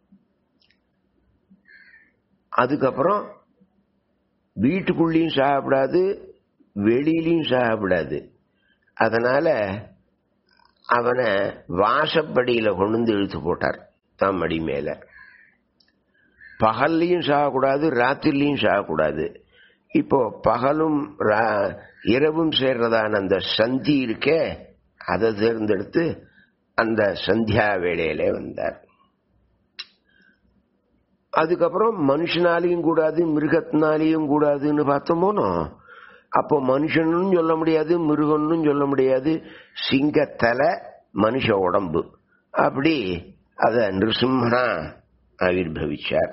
அதுக்கப்புறம் வீட்டுக்குள்ளேயும் சாப்பிடாது வெளியிலையும் சாப்பிடாது அதனால அவனை வாசப்படியில கொண்டு வந்து இழுத்து போட்டார் தம் மடி மேல பகல்லையும் சாகக்கூடாது ராத்திரிலையும் சாகக்கூடாது இப்போ பகலும் இரவும் சேர்றதான அந்த சந்தி இருக்கே அதை தேர்ந்தெடுத்து அந்த சந்தியா வேளையில வந்தார் அதுக்கப்புறம் மனுஷனாலையும் கூடாது மிருகத்தினாலையும் கூடாதுன்னு பார்த்தோமோனோ அப்போ மனுஷனும் சொல்ல முடியாது மிருகனும் சொல்ல முடியாது சிங்கத்தலை மனுஷ உடம்பு அப்படி அத நிருசிம்மனா ஆவிர்வவிச்சார்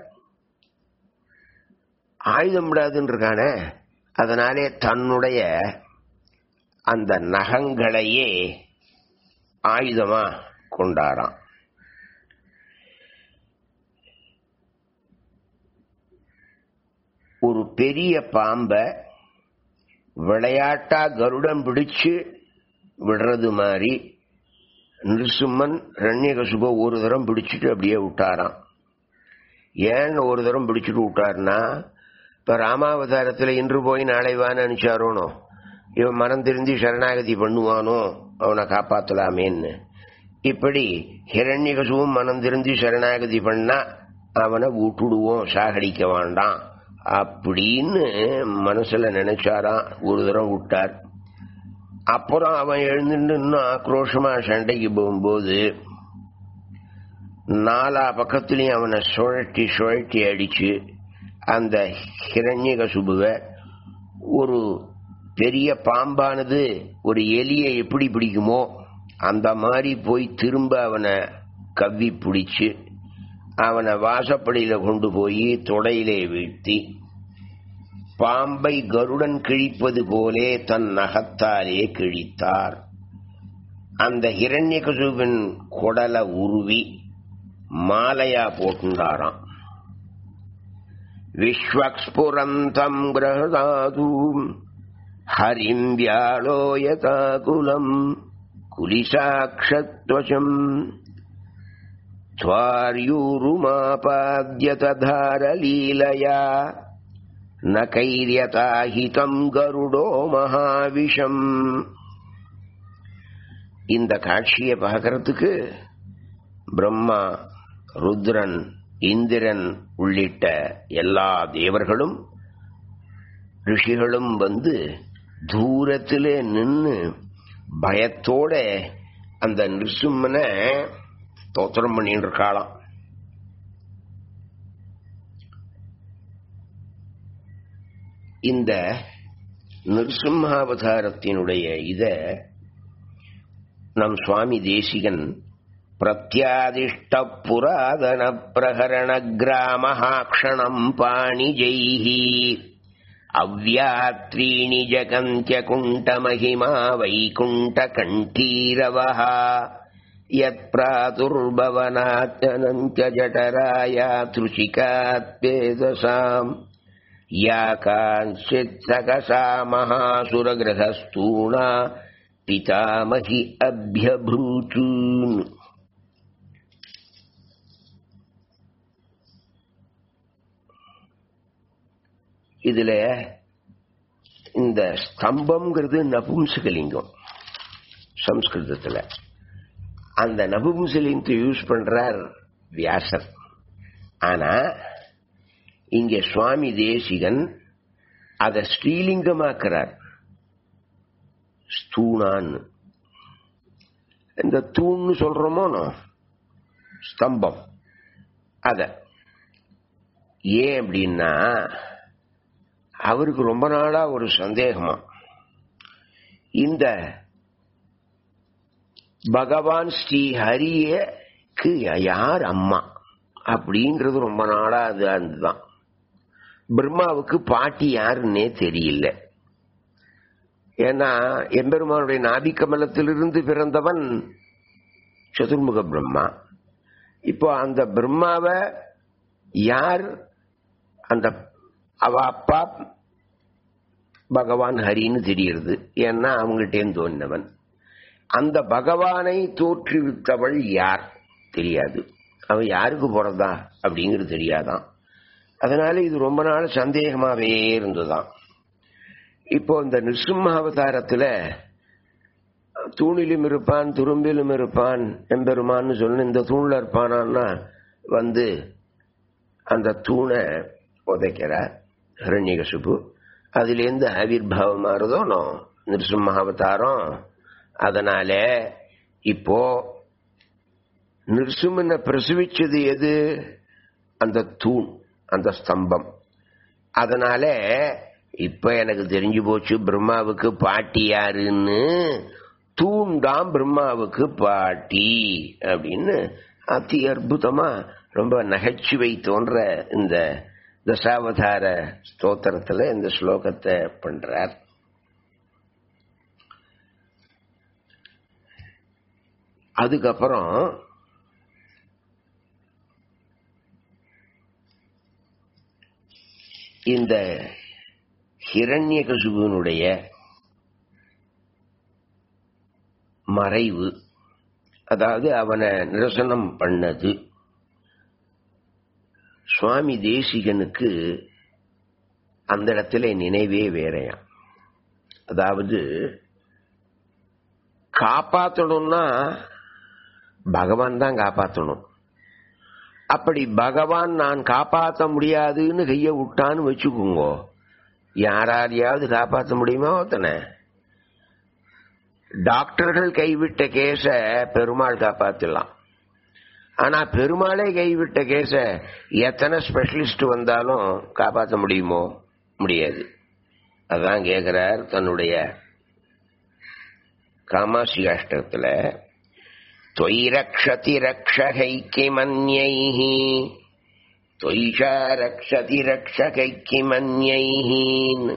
ஆயுதம் விடாதுன்னு இருக்கானே அதனாலே தன்னுடைய அந்த நகங்களையே ஆயுதமா கொண்டாராம் ஒரு பெரிய பாம்ப விளையாட்டா கருடன் பிடிச்சு விடுறது மாதிரி நிருசிம்மன் ரண்யகசுப ஒரு தரம் பிடிச்சிட்டு அப்படியே விட்டாராம் ஏன் ஒரு தரம் பிடிச்சிட்டு விட்டாருன்னா இப்ப ராமாவதாரத்துல இன்று போய் நாளை வான்னு நினைச்சாரோனோ இவன் மனம் திருந்தி சரணாகதி பண்ணுவானோ அவனை காப்பாத்தலாமேன்னு இப்படி ஹிரண்யகசுவும் மனம் திருந்தி சரணாகதி பண்ணா அவனை விட்டுடுவோம் சாகடிக்க வேண்டாம் அப்படின்னு மனசுல நினைச்சாராம் ஒரு தரம் விட்டார் அப்புறம் அவன் எழுந்துட்டு இன்னும் ஆக்ரோஷமா சண்டைக்கு போகும்போது நாலா பக்கத்துலயும் அவனை சுழட்டி சுழட்டி அடிச்சு அந்த ஹிரண்யகசுபுவை ஒரு பெரிய பாம்பானது ஒரு எலியை எப்படி பிடிக்குமோ அந்த மாதிரி போய் திரும்ப அவனை கவ்வி பிடிச்சு அவனை வாசப்படியில கொண்டு போய் தொடையிலே வீழ்த்தி பாம்பை கருடன் கிழிப்பது போலே தன் நகத்தாலே கிழித்தார் அந்த ஹிரண்யகசுவின் குடலை உருவி மாலையா போட்டுண்டாராம் விஸ்வக்ஸ்புரந்தம் கிரகதாது ஹரிம் வியாழோயதாகுலம் குலிசாட்சத்வசம் त्वार्यूरुमापाद्यतधारलीलया न கைரியதாஹிதம் கருடோ மகாவிஷம் இந்த காட்சியை பார்க்கறதுக்கு பிரம்மா ருத்ரன் இந்திரன் உள்ளிட்ட எல்லா தேவர்களும் ரிஷிகளும் வந்து தூரத்திலே நின்று பயத்தோட அந்த நிருசிம்மனை தோத்திரம் பண்ணிட்டு இருக்காளாம் இந்த நிருசிம்மாவதாரத்தினுடைய இத நம் சுவாமி தேசிகன் பிரத்யாதிஷ்ட புராதன பிரகரண கிராமஹாக்ஷணம் பாணிஜைஹி அவ்யாத்ரீணி ஜகந்தியகுண்டமகிமா வைகுண்ட கண்டீரவஹ यत्प्रादुर्भवनात्यनन्त जठराया तृषिकात्पेदसाम् या काञ्चित् सकसा महासुरगृहस्तूणा पितामहि अभ्यभूतून् இதுல இந்த ஸ்தம்பம்ங்கிறது நபும்சகலிங்கம் சம்ஸ்கிருதத்துல அந்த நபும்சலிங்கத்தை யூஸ் பண்றார் வியாசர் ஆனா இங்க சுவாமி தேசிகன் அதை ஸ்ரீலிங்கமாக்குறார் ஸ்தூணான்னு இந்த தூண்னு சொல்றோமோ ஸ்தம்பம் அத ஏன் அப்படின்னா அவருக்கு ரொம்ப நாளா ஒரு சந்தேகமா இந்த பகவான் ஸ்ரீ ஹரியக்கு யார் அம்மா அப்படின்றது ரொம்ப நாளா அது அதுதான் பிரம்மாவுக்கு பாட்டி யாருன்னே தெரியல ஏன்னா எம்பெருமானுடைய நாபி கமலத்திலிருந்து பிறந்தவன் சதுர்முக பிரம்மா இப்போ அந்த பிரம்மாவை யார் அந்த அவ அப்பா பகவான் ஹரின்னு தெரியுது ஏன்னா அவங்கள்ட்டேன்னு தோணினவன் அந்த பகவானை தோற்றுவித்தவள் யார் தெரியாது அவன் யாருக்கு போறதா அப்படிங்கிறது தெரியாதான் அதனால இது ரொம்ப நாள் சந்தேகமாவே இருந்துதான் இப்போ இந்த நிருசிம்ம அவதாரத்துல தூணிலும் இருப்பான் துரும்பிலும் இருப்பான் எம்பெருமான்னு சொல்லு இந்த தூண்ல இருப்பானான்னா வந்து அந்த தூணை உதைக்கிறார் ஹரண்யகசுப்பு அதுலேருந்து ஆவிர்வாவம் மாறுதோனோ நிருசிம்ம அவதாரம் அதனால இப்போ நிருசிம்மனை பிரசவிச்சது எது அந்த தூண் அந்த ஸ்தம்பம் அதனால இப்ப எனக்கு தெரிஞ்சு போச்சு பிரம்மாவுக்கு பாட்டி யாருன்னு தூண்டாம் பிரம்மாவுக்கு பாட்டி அப்படின்னு அதி அற்புதமா ரொம்ப நகைச்சுவை தோன்ற இந்த தசாவதார ஸ்தோத்திரத்துல இந்த ஸ்லோகத்தை பண்றார் அதுக்கப்புறம் இந்த ஹிரண்யகசுபனுடைய மறைவு அதாவது அவனை நிரசனம் பண்ணது சுவாமி தேசிகனுக்கு அந்த இடத்துல நினைவே வேறையாம் அதாவது காப்பாற்றணும்னா பகவான் தான் காப்பாற்றணும் அப்படி பகவான் நான் காப்பாற்ற முடியாதுன்னு கைய விட்டான்னு வச்சுக்கோங்க யாராலையாவது காப்பாற்ற முடியுமா ஒருத்தனை டாக்டர்கள் கைவிட்ட கேஸ பெருமாள் காப்பாத்திடலாம் ஆனா பெருமாளே கைவிட்ட கேஸ எத்தனை ஸ்பெஷலிஸ்ட் வந்தாலும் காப்பாற்ற முடியுமோ முடியாது அதான் கேட்கிறார் தன்னுடைய காமாசி அஷ்டத்துல தொய் ரக்ஷதி ரக்ஷகைக்கு மன்யைஹி தொய்ஷா ரக்ஷதி ரக்ஷகைக்கு மன்யைஹின்னு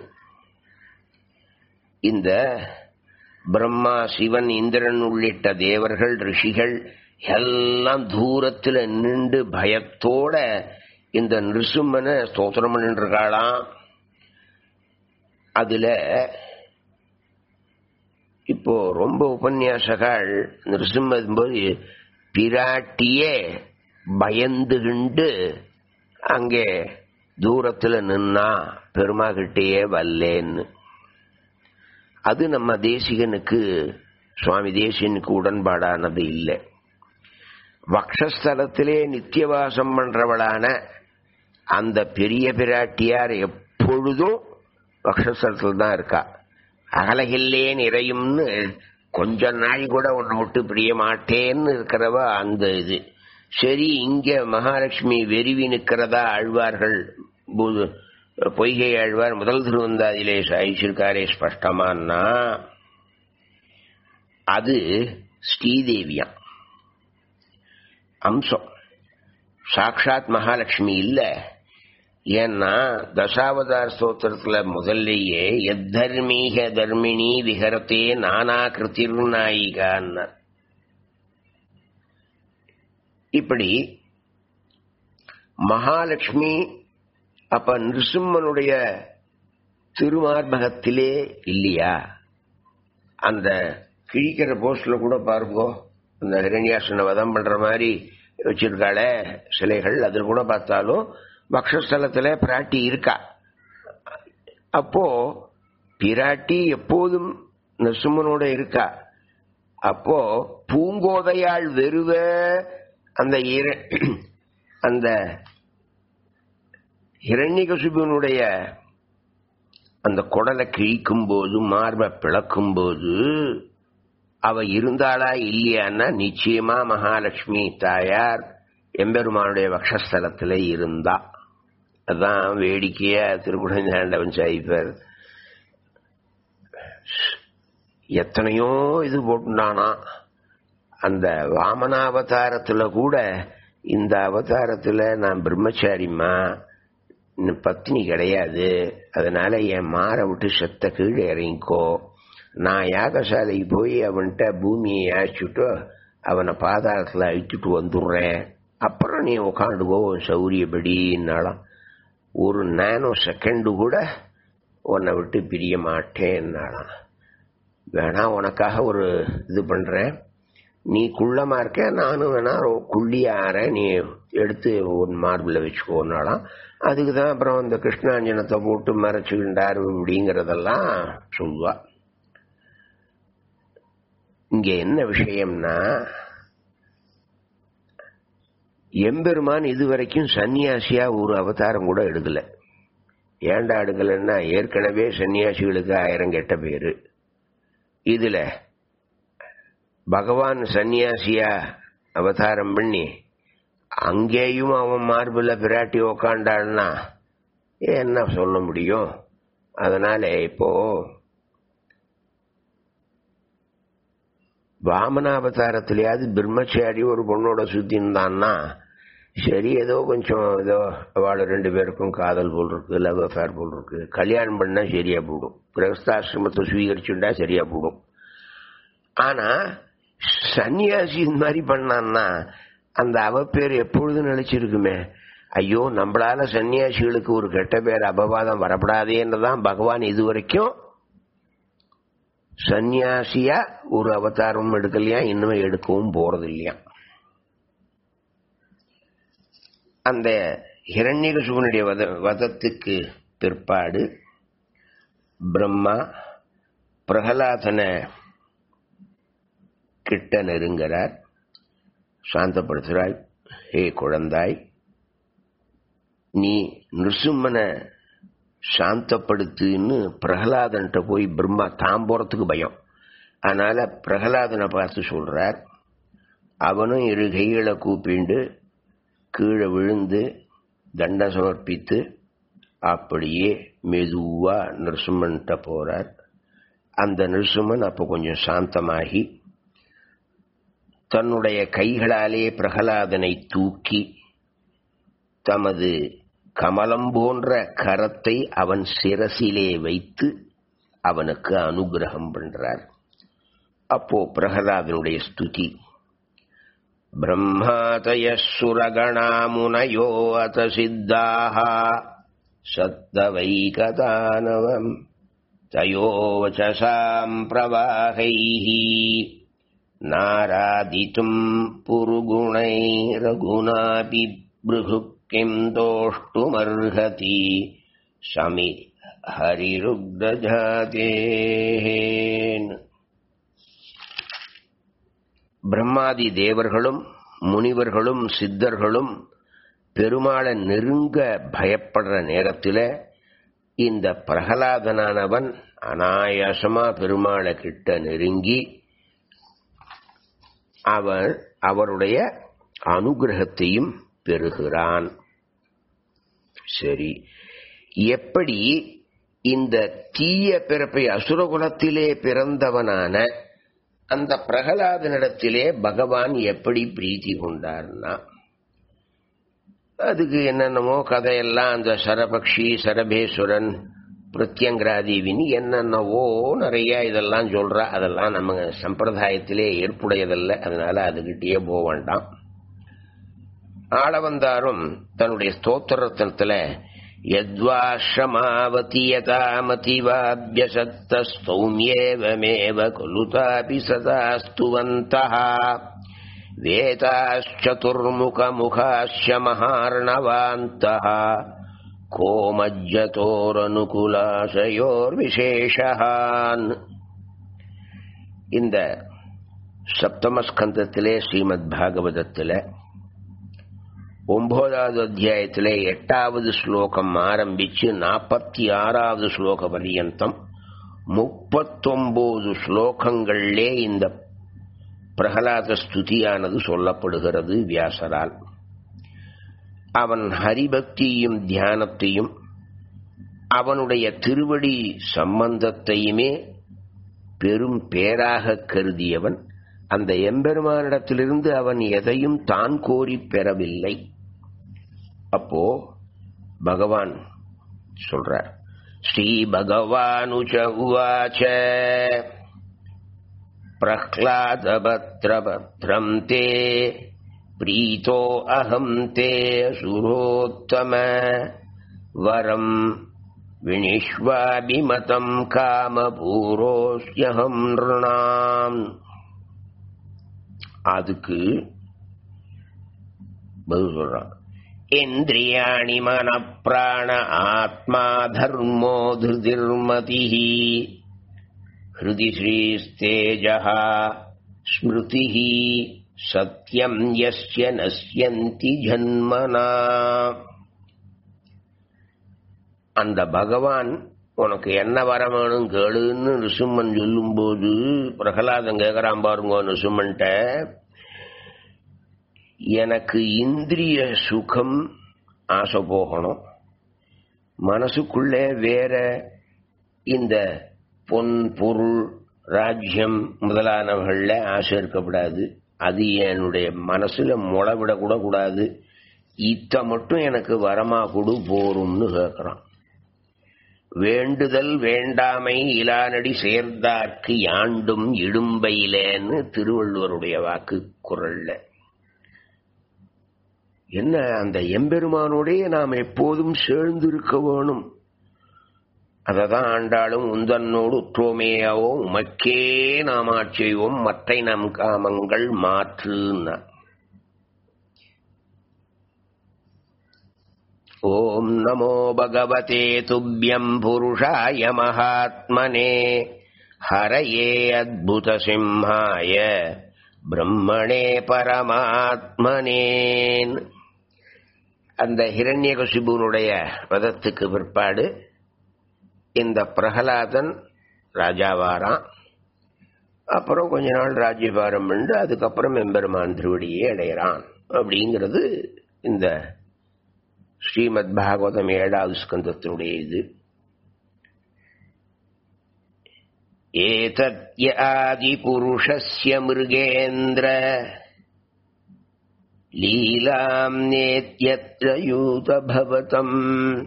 இந்த பிரம்மா சிவன் இந்திரன் உள்ளிட்ட தேவர்கள் ரிஷிகள் எல்லாம் தூரத்துல நின்று பயத்தோட இந்த நிருசிம்மனை ஸ்தோத்திரம் பண்ணிட்டு இருக்காளாம் அதுல இப்போ ரொம்ப உபன்யாசகால் நிருசிம்மன் போது பிராட்டியே பயந்துகிண்டு அங்கே தூரத்துல நின்னா பெருமா கிட்டேயே வல்லேன்னு அது நம்ம தேசிகனுக்கு சுவாமி தேசிகனுக்கு உடன்பாடானது இல்லை வக்ஷஸ்தலத்திலே நித்தியவாசம் பண்றவளான அந்த பெரிய பிராட்டியார் எப்பொழுதும் வக்ஷஸ்தலத்தில் தான் இருக்கா அகலகில்லே நிறையும்னு கொஞ்ச நாள் கூட உன்னை விட்டு பிரிய மாட்டேன்னு இருக்கிறவ அந்த இது சரி இங்க மகாலட்சுமி வெறிவி நிற்கிறதா ஆழ்வார்கள் பூ- பொய்கை ஆழ்வார் முதல் திருவந்தாதிலே சாயிச்சிருக்காரே ஸ்பஷ்டமானா அது ஸ்ரீதேவியாம் அம்சம் சாக்ஷாத் மகாலட்சுமி இல்ல ஏன்னா தசாவதார ஸ்தோத்திரத்துல முதல்லயே எத்தர்மீக தர்மிணி விஹரத்தே நானா கிருத்திர்நாயிகான்னார் இப்படி மகாலட்சுமி அப்ப நிருசிம்மனுடைய திருமார்பகத்திலே இல்லையா அந்த கிழிக்கிற போஸ்ட்ல கூட பாருங்கோ அந்த ஹிரண்யாசனை வதம் பண்ற மாதிரி வச்சிருக்காளே சிலைகள் அதில் கூட பார்த்தாலும் பக்ஷஸ்தலத்துல பிராட்டி இருக்கா அப்போ பிராட்டி எப்போதும் நசுமனோட இருக்கா அப்போ பூங்கோதையாள் வெறுவ அந்த இர- அந்த ஹிரண்யகசுபனுடைய அந்த குடலை கிழிக்கும் போது மார்பை பிளக்கும் போது அவ இருந்தாளா இல்லையான்னா நிச்சயமா மகாலட்சுமி தாயார் எம்பெருமானுடைய வக்ஷஸ்தலத்துல இருந்தா அதான் வேடிக்கையா திருக்குடஞ்சாண்டவன் சாய்ப்பர் எத்தனையோ இது போட்டுனானா அந்த வாமனாவதாரத்துல கூட இந்த அவதாரத்துல நான் பிரம்மச்சாரிம்மா இன்னும் பத்னி கிடையாது அதனால என் மாற விட்டு செத்த கீழே இறங்கிக்கோ நான் யாகசாலைக்கு போய் அவன்கிட்ட பூமியை யாச்சிட்டு அவனை பாதாளத்தில் அழிச்சுட்டு வந்துடுறேன் அப்புறம் நீ உக்காண்டுக்கோ உன் சௌரியப்படினாலாம் ஒரு நானோ செகண்டு கூட உன்னை விட்டு பிரிய மாட்டேன்னாலாம் வேணா உனக்காக ஒரு இது பண்றேன் நீ குள்ளமா இருக்க நானும் வேணா ரொ- குள்ளியா ஆறேன் நீ எடுத்து ஒரு மார்பில் வச்சுக்கோனாலாம் அதுக்கு தான் அப்புறம் இந்த கிருஷ்ணாஞ்சனத்தை போட்டு மறைச்சுக்கிண்டாரு அப்படிங்கிறதெல்லாம் சொல்லுவா இங்க என்ன விஷயம்னா எம்பெருமான் இதுவரைக்கும் சன்னியாசியா ஒரு அவதாரம் கூட எடுக்கல ஏன்டா எடுக்கலன்னா ஏற்கனவே சன்னியாசிகளுக்கு ஆயிரம் கெட்ட பேரு இதுல பகவான் சன்னியாசியா அவதாரம் பண்ணி அங்கேயும் அவன் மார்பில் பிராட்டி உக்காண்டாள்னா என்ன சொல்ல முடியும் அதனால இப்போ வாமனாவதாரத்திலேயாவது பிரம்மச்சாரி ஒரு பொண்ணோட சுத்தி இருந்தான்னா சரி ஏதோ கொஞ்சம் ஏதோ அவள் ரெண்டு பேருக்கும் காதல் போல் இருக்கு லவ் அஃபேர் போல் இருக்கு கல்யாணம் பண்ணா சரியா போடும் கிரகஸ்தாசிரமத்தை சுவீகரிச்சுட்டா சரியா போடும் ஆனா சன்னியாசி இந்த மாதிரி பண்ணான்னா அந்த அவ பேர் எப்பொழுதும் நினைச்சிருக்குமே ஐயோ நம்மளால சன்னியாசிகளுக்கு ஒரு கெட்ட பேர் அபவாதம் வரப்படாதேன்னு தான் பகவான் இதுவரைக்கும் சந்நியாசியா ஒரு அவதாரமும் எடுக்கலையா இன்னுமே எடுக்கவும் போறது இல்லையா அந்த ஹிரண்யகசுவனுடைய வத வதத்துக்கு பிற்பாடு பிரம்மா பிரகலாதனை கிட்ட நெருங்கிறார் சாந்தப்படுத்துகிறாய் ஹே குழந்தாய் நீ நிருசிம்மனை சாந்தப்படுத்துன்னு பிரகலாதன்ட்ட போய் பிரம்மா தாம் போறதுக்கு பயம் அதனால பிரகலாதனை பார்த்து சொல்றார் அவனும் இரு கைகளை கூப்பிண்டு கீழே விழுந்து தண்ட சமர்ப்பித்து அப்படியே மெதுவா நிருசிம்மன்ட்ட போறார் அந்த நிருசிம்மன் அப்போ கொஞ்சம் சாந்தமாகி தன்னுடைய கைகளாலே பிரகலாதனை தூக்கி தமது கமலம் போன்ற கரத்தை அவன் சிரசிலே வைத்து அவனுக்கு அனுகிரகம் பண்றார் அப்போ பிரகலாதனுடைய ஸ்துதி பிரம்மாதய சுரகணாமுனயோ அத சித்தாக சத்தவைகதானவம் தயோ வச்சசாம் பிரவாகைः நாராதித்தும் புருகுணை ரகுணாபி பிருகுக் கிம் தோஷ்டுமர்ஹதி சமி ஹரிருக்தஜாதேன் பிரம்மாதி தேவர்களும் முனிவர்களும் சித்தர்களும் பெருமாளை நெருங்க பயப்படுற நேரத்தில் இந்த பிரகலாதனானவன் அனாயாசமா பெருமாளை கிட்ட நெருங்கி அவர் அவருடைய அனுகிரகத்தையும் பெறுகிறான் சரி எப்படி இந்த தீய பிறப்பை அசுரகுலத்திலே பிறந்தவனான அந்த பிரகலாதனிடத்திலே பகவான் எப்படி பிரீத்தி கொண்டார்னா அதுக்கு என்னென்னமோ கதையெல்லாம் அந்த சரபக்ஷி சரபேஸ்வரன் பிரத்யங்கராதேவின்னு என்னென்னவோ நிறைய இதெல்லாம் சொல்றா அதெல்லாம் நம்ம சம்பிரதாயத்திலே ஏற்புடையதல்ல அதனால அதுகிட்டயே போக வேண்டாம் ஆளவந்தாரும் தன்னுடைய ஸ்தோத்திரத்தினத்துல யத்வாஷமாவதியதாமதிவாபியசத்தஸ்தௌமியேவமேவ குலுதாபி சதாஸ்துவந்தः வேதாश्चतुर्मुखमुखाश्च महार्णवान्तः கோமஜ்ஜதோரனுகுலாசயோர்விசேஷான் இந்த சப்தமஸ்கந்தத்திலே ஸ்ரீமத் பாகவதத்தில் ஒன்பதாவது அத்தியாயத்திலே எட்டாவது ஸ்லோகம் ஆரம்பிச்சு நாற்பத்தி ஆறாவது ஸ்லோக பரியந்தம் முப்பத்தொன்பது ஸ்லோகங்களிலே இந்த பிரகலாத ஸ்துதியானது சொல்லப்படுகிறது வியாசரால் அவன் ஹரிபக்தியும் தியானத்தையும் அவனுடைய திருவடி சம்பந்தத்தையுமே பெரும் பேராக கருதியவன் அந்த எம்பெருமானிடத்திலிருந்து அவன் எதையும் தான் கோரி பெறவில்லை அப்போ பகவான் சொல்றார் ஸ்ரீ பகவானுச்ச உவாச்ச பிரஹ்லாதபத்ரபத்ரம் தே பிரீத்தோ அகம் தே சுரோத்தம வரம் வினிஷ்வாபிமதம் காமபூரோஸ்யகம் நிருணாம் அதுக்கு பதில் சொல்றான் இந்திரியாணி மன பிராண ஆத்மா தர்மோ திருதிர்மதி ஹிருதி ஸ்ரீஸ்தேஜ ஸ்மிருதி சத்யம் யஸ்ய நஸ்யந்தி ஜன்மனா அந்த பகவான் உனக்கு என்ன வர வேணும் கேளுன்னு நிசும்மன் சொல்லும்போது பிரகலாதன் கேட்கிறான் பாருங்க நிசும்மன்ட்ட எனக்கு இந்திரிய சுகம் ஆசை போகணும் மனசுக்குள்ளே வேற இந்த பொன் பொருள் ராஜ்யம் முதலானவர்கள ஆசை இருக்கக்கூடாது அது என்னுடைய மனசுல முளவிட கூட கூடாது இத்த மட்டும் எனக்கு வரமா கொடு போரும்னு கேட்கிறான் வேண்டுதல் வேண்டாமை இலானடி சேர்ந்தார்க்கு யாண்டும் இடும்பையிலேன்னு திருவள்ளுவருடைய வாக்கு குரல்ல என்ன அந்த எம்பெருமானோடே நாம் எப்போதும் சேர்ந்திருக்க வேணும் அததான் ஆண்டாளும் உந்தன்னோடு உற்றோமேயாவோ உமக்கே நாமாட்சியோம் மற்றை நம் காமங்கள் மாற்றுன்னா ஓம் நமோ பகவதே துப்பியம் புருஷாய மகாத்மனே ஹரயே அத்புத சிம்ஹாய பிரம்மணே பரமாத்மனேன் அந்த ஹிரண்யகசிபுனுடைய வதத்துக்கு பிற்பாடு இந்த பிரகலாதன் ராஜாவாராம் அப்புறம் கொஞ்ச நாள் ராஜ்யபாரம் பண்ணு அதுக்கப்புறம் எம்பெருமான் திருவடியே அடையிறான் அப்படிங்கிறது இந்த ஸ்ரீமத் பாகவதம் ஏழாவது ஸ்கந்தத்தினுடைய இது ஏதத்ய ஆதிபுருஷஸ்ய மிருகேந்திர லீலாம் நேத்யத்ர யூதபவதம்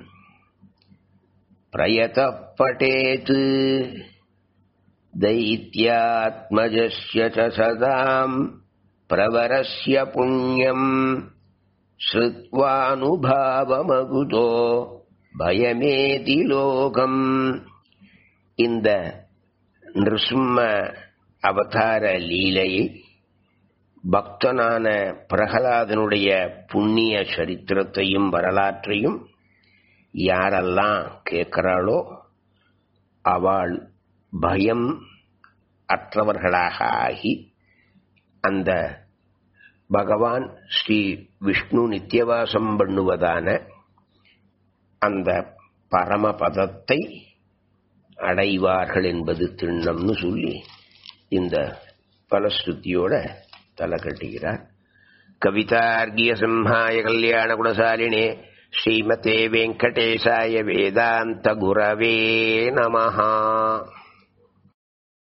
प्रयतः पठेत् दैत्यात्मजस्य च सदाम् प्रवरस्य पुण्यम् श्रुत्वानुभावमகுதோ பயமேதி லோகம் இந்த நிருசிம்ம அவதார லீலையை பக்தனான பிரகலாதனுடைய புண்ணிய சரித்திரத்தையும் வரலாற்றையும் யாரெல்லாம் கேட்கிறாளோ அவள் பயம் அற்றவர்களாக ஆகி அந்த பகவான் ஸ்ரீ விஷ்ணு நித்தியவாசம் பண்ணுவதான அந்த பரமபதத்தை அடைவார்கள் என்பது திண்ணம்னு சொல்லி இந்த பலஸ்ருதியோட தலை கட்டுகிறார் கவிதார்கிய சிம்ஹாய கல்யாண குணசாலினே श्रीमते वेङ्कटेशाय वेदान्तगुरवे नमः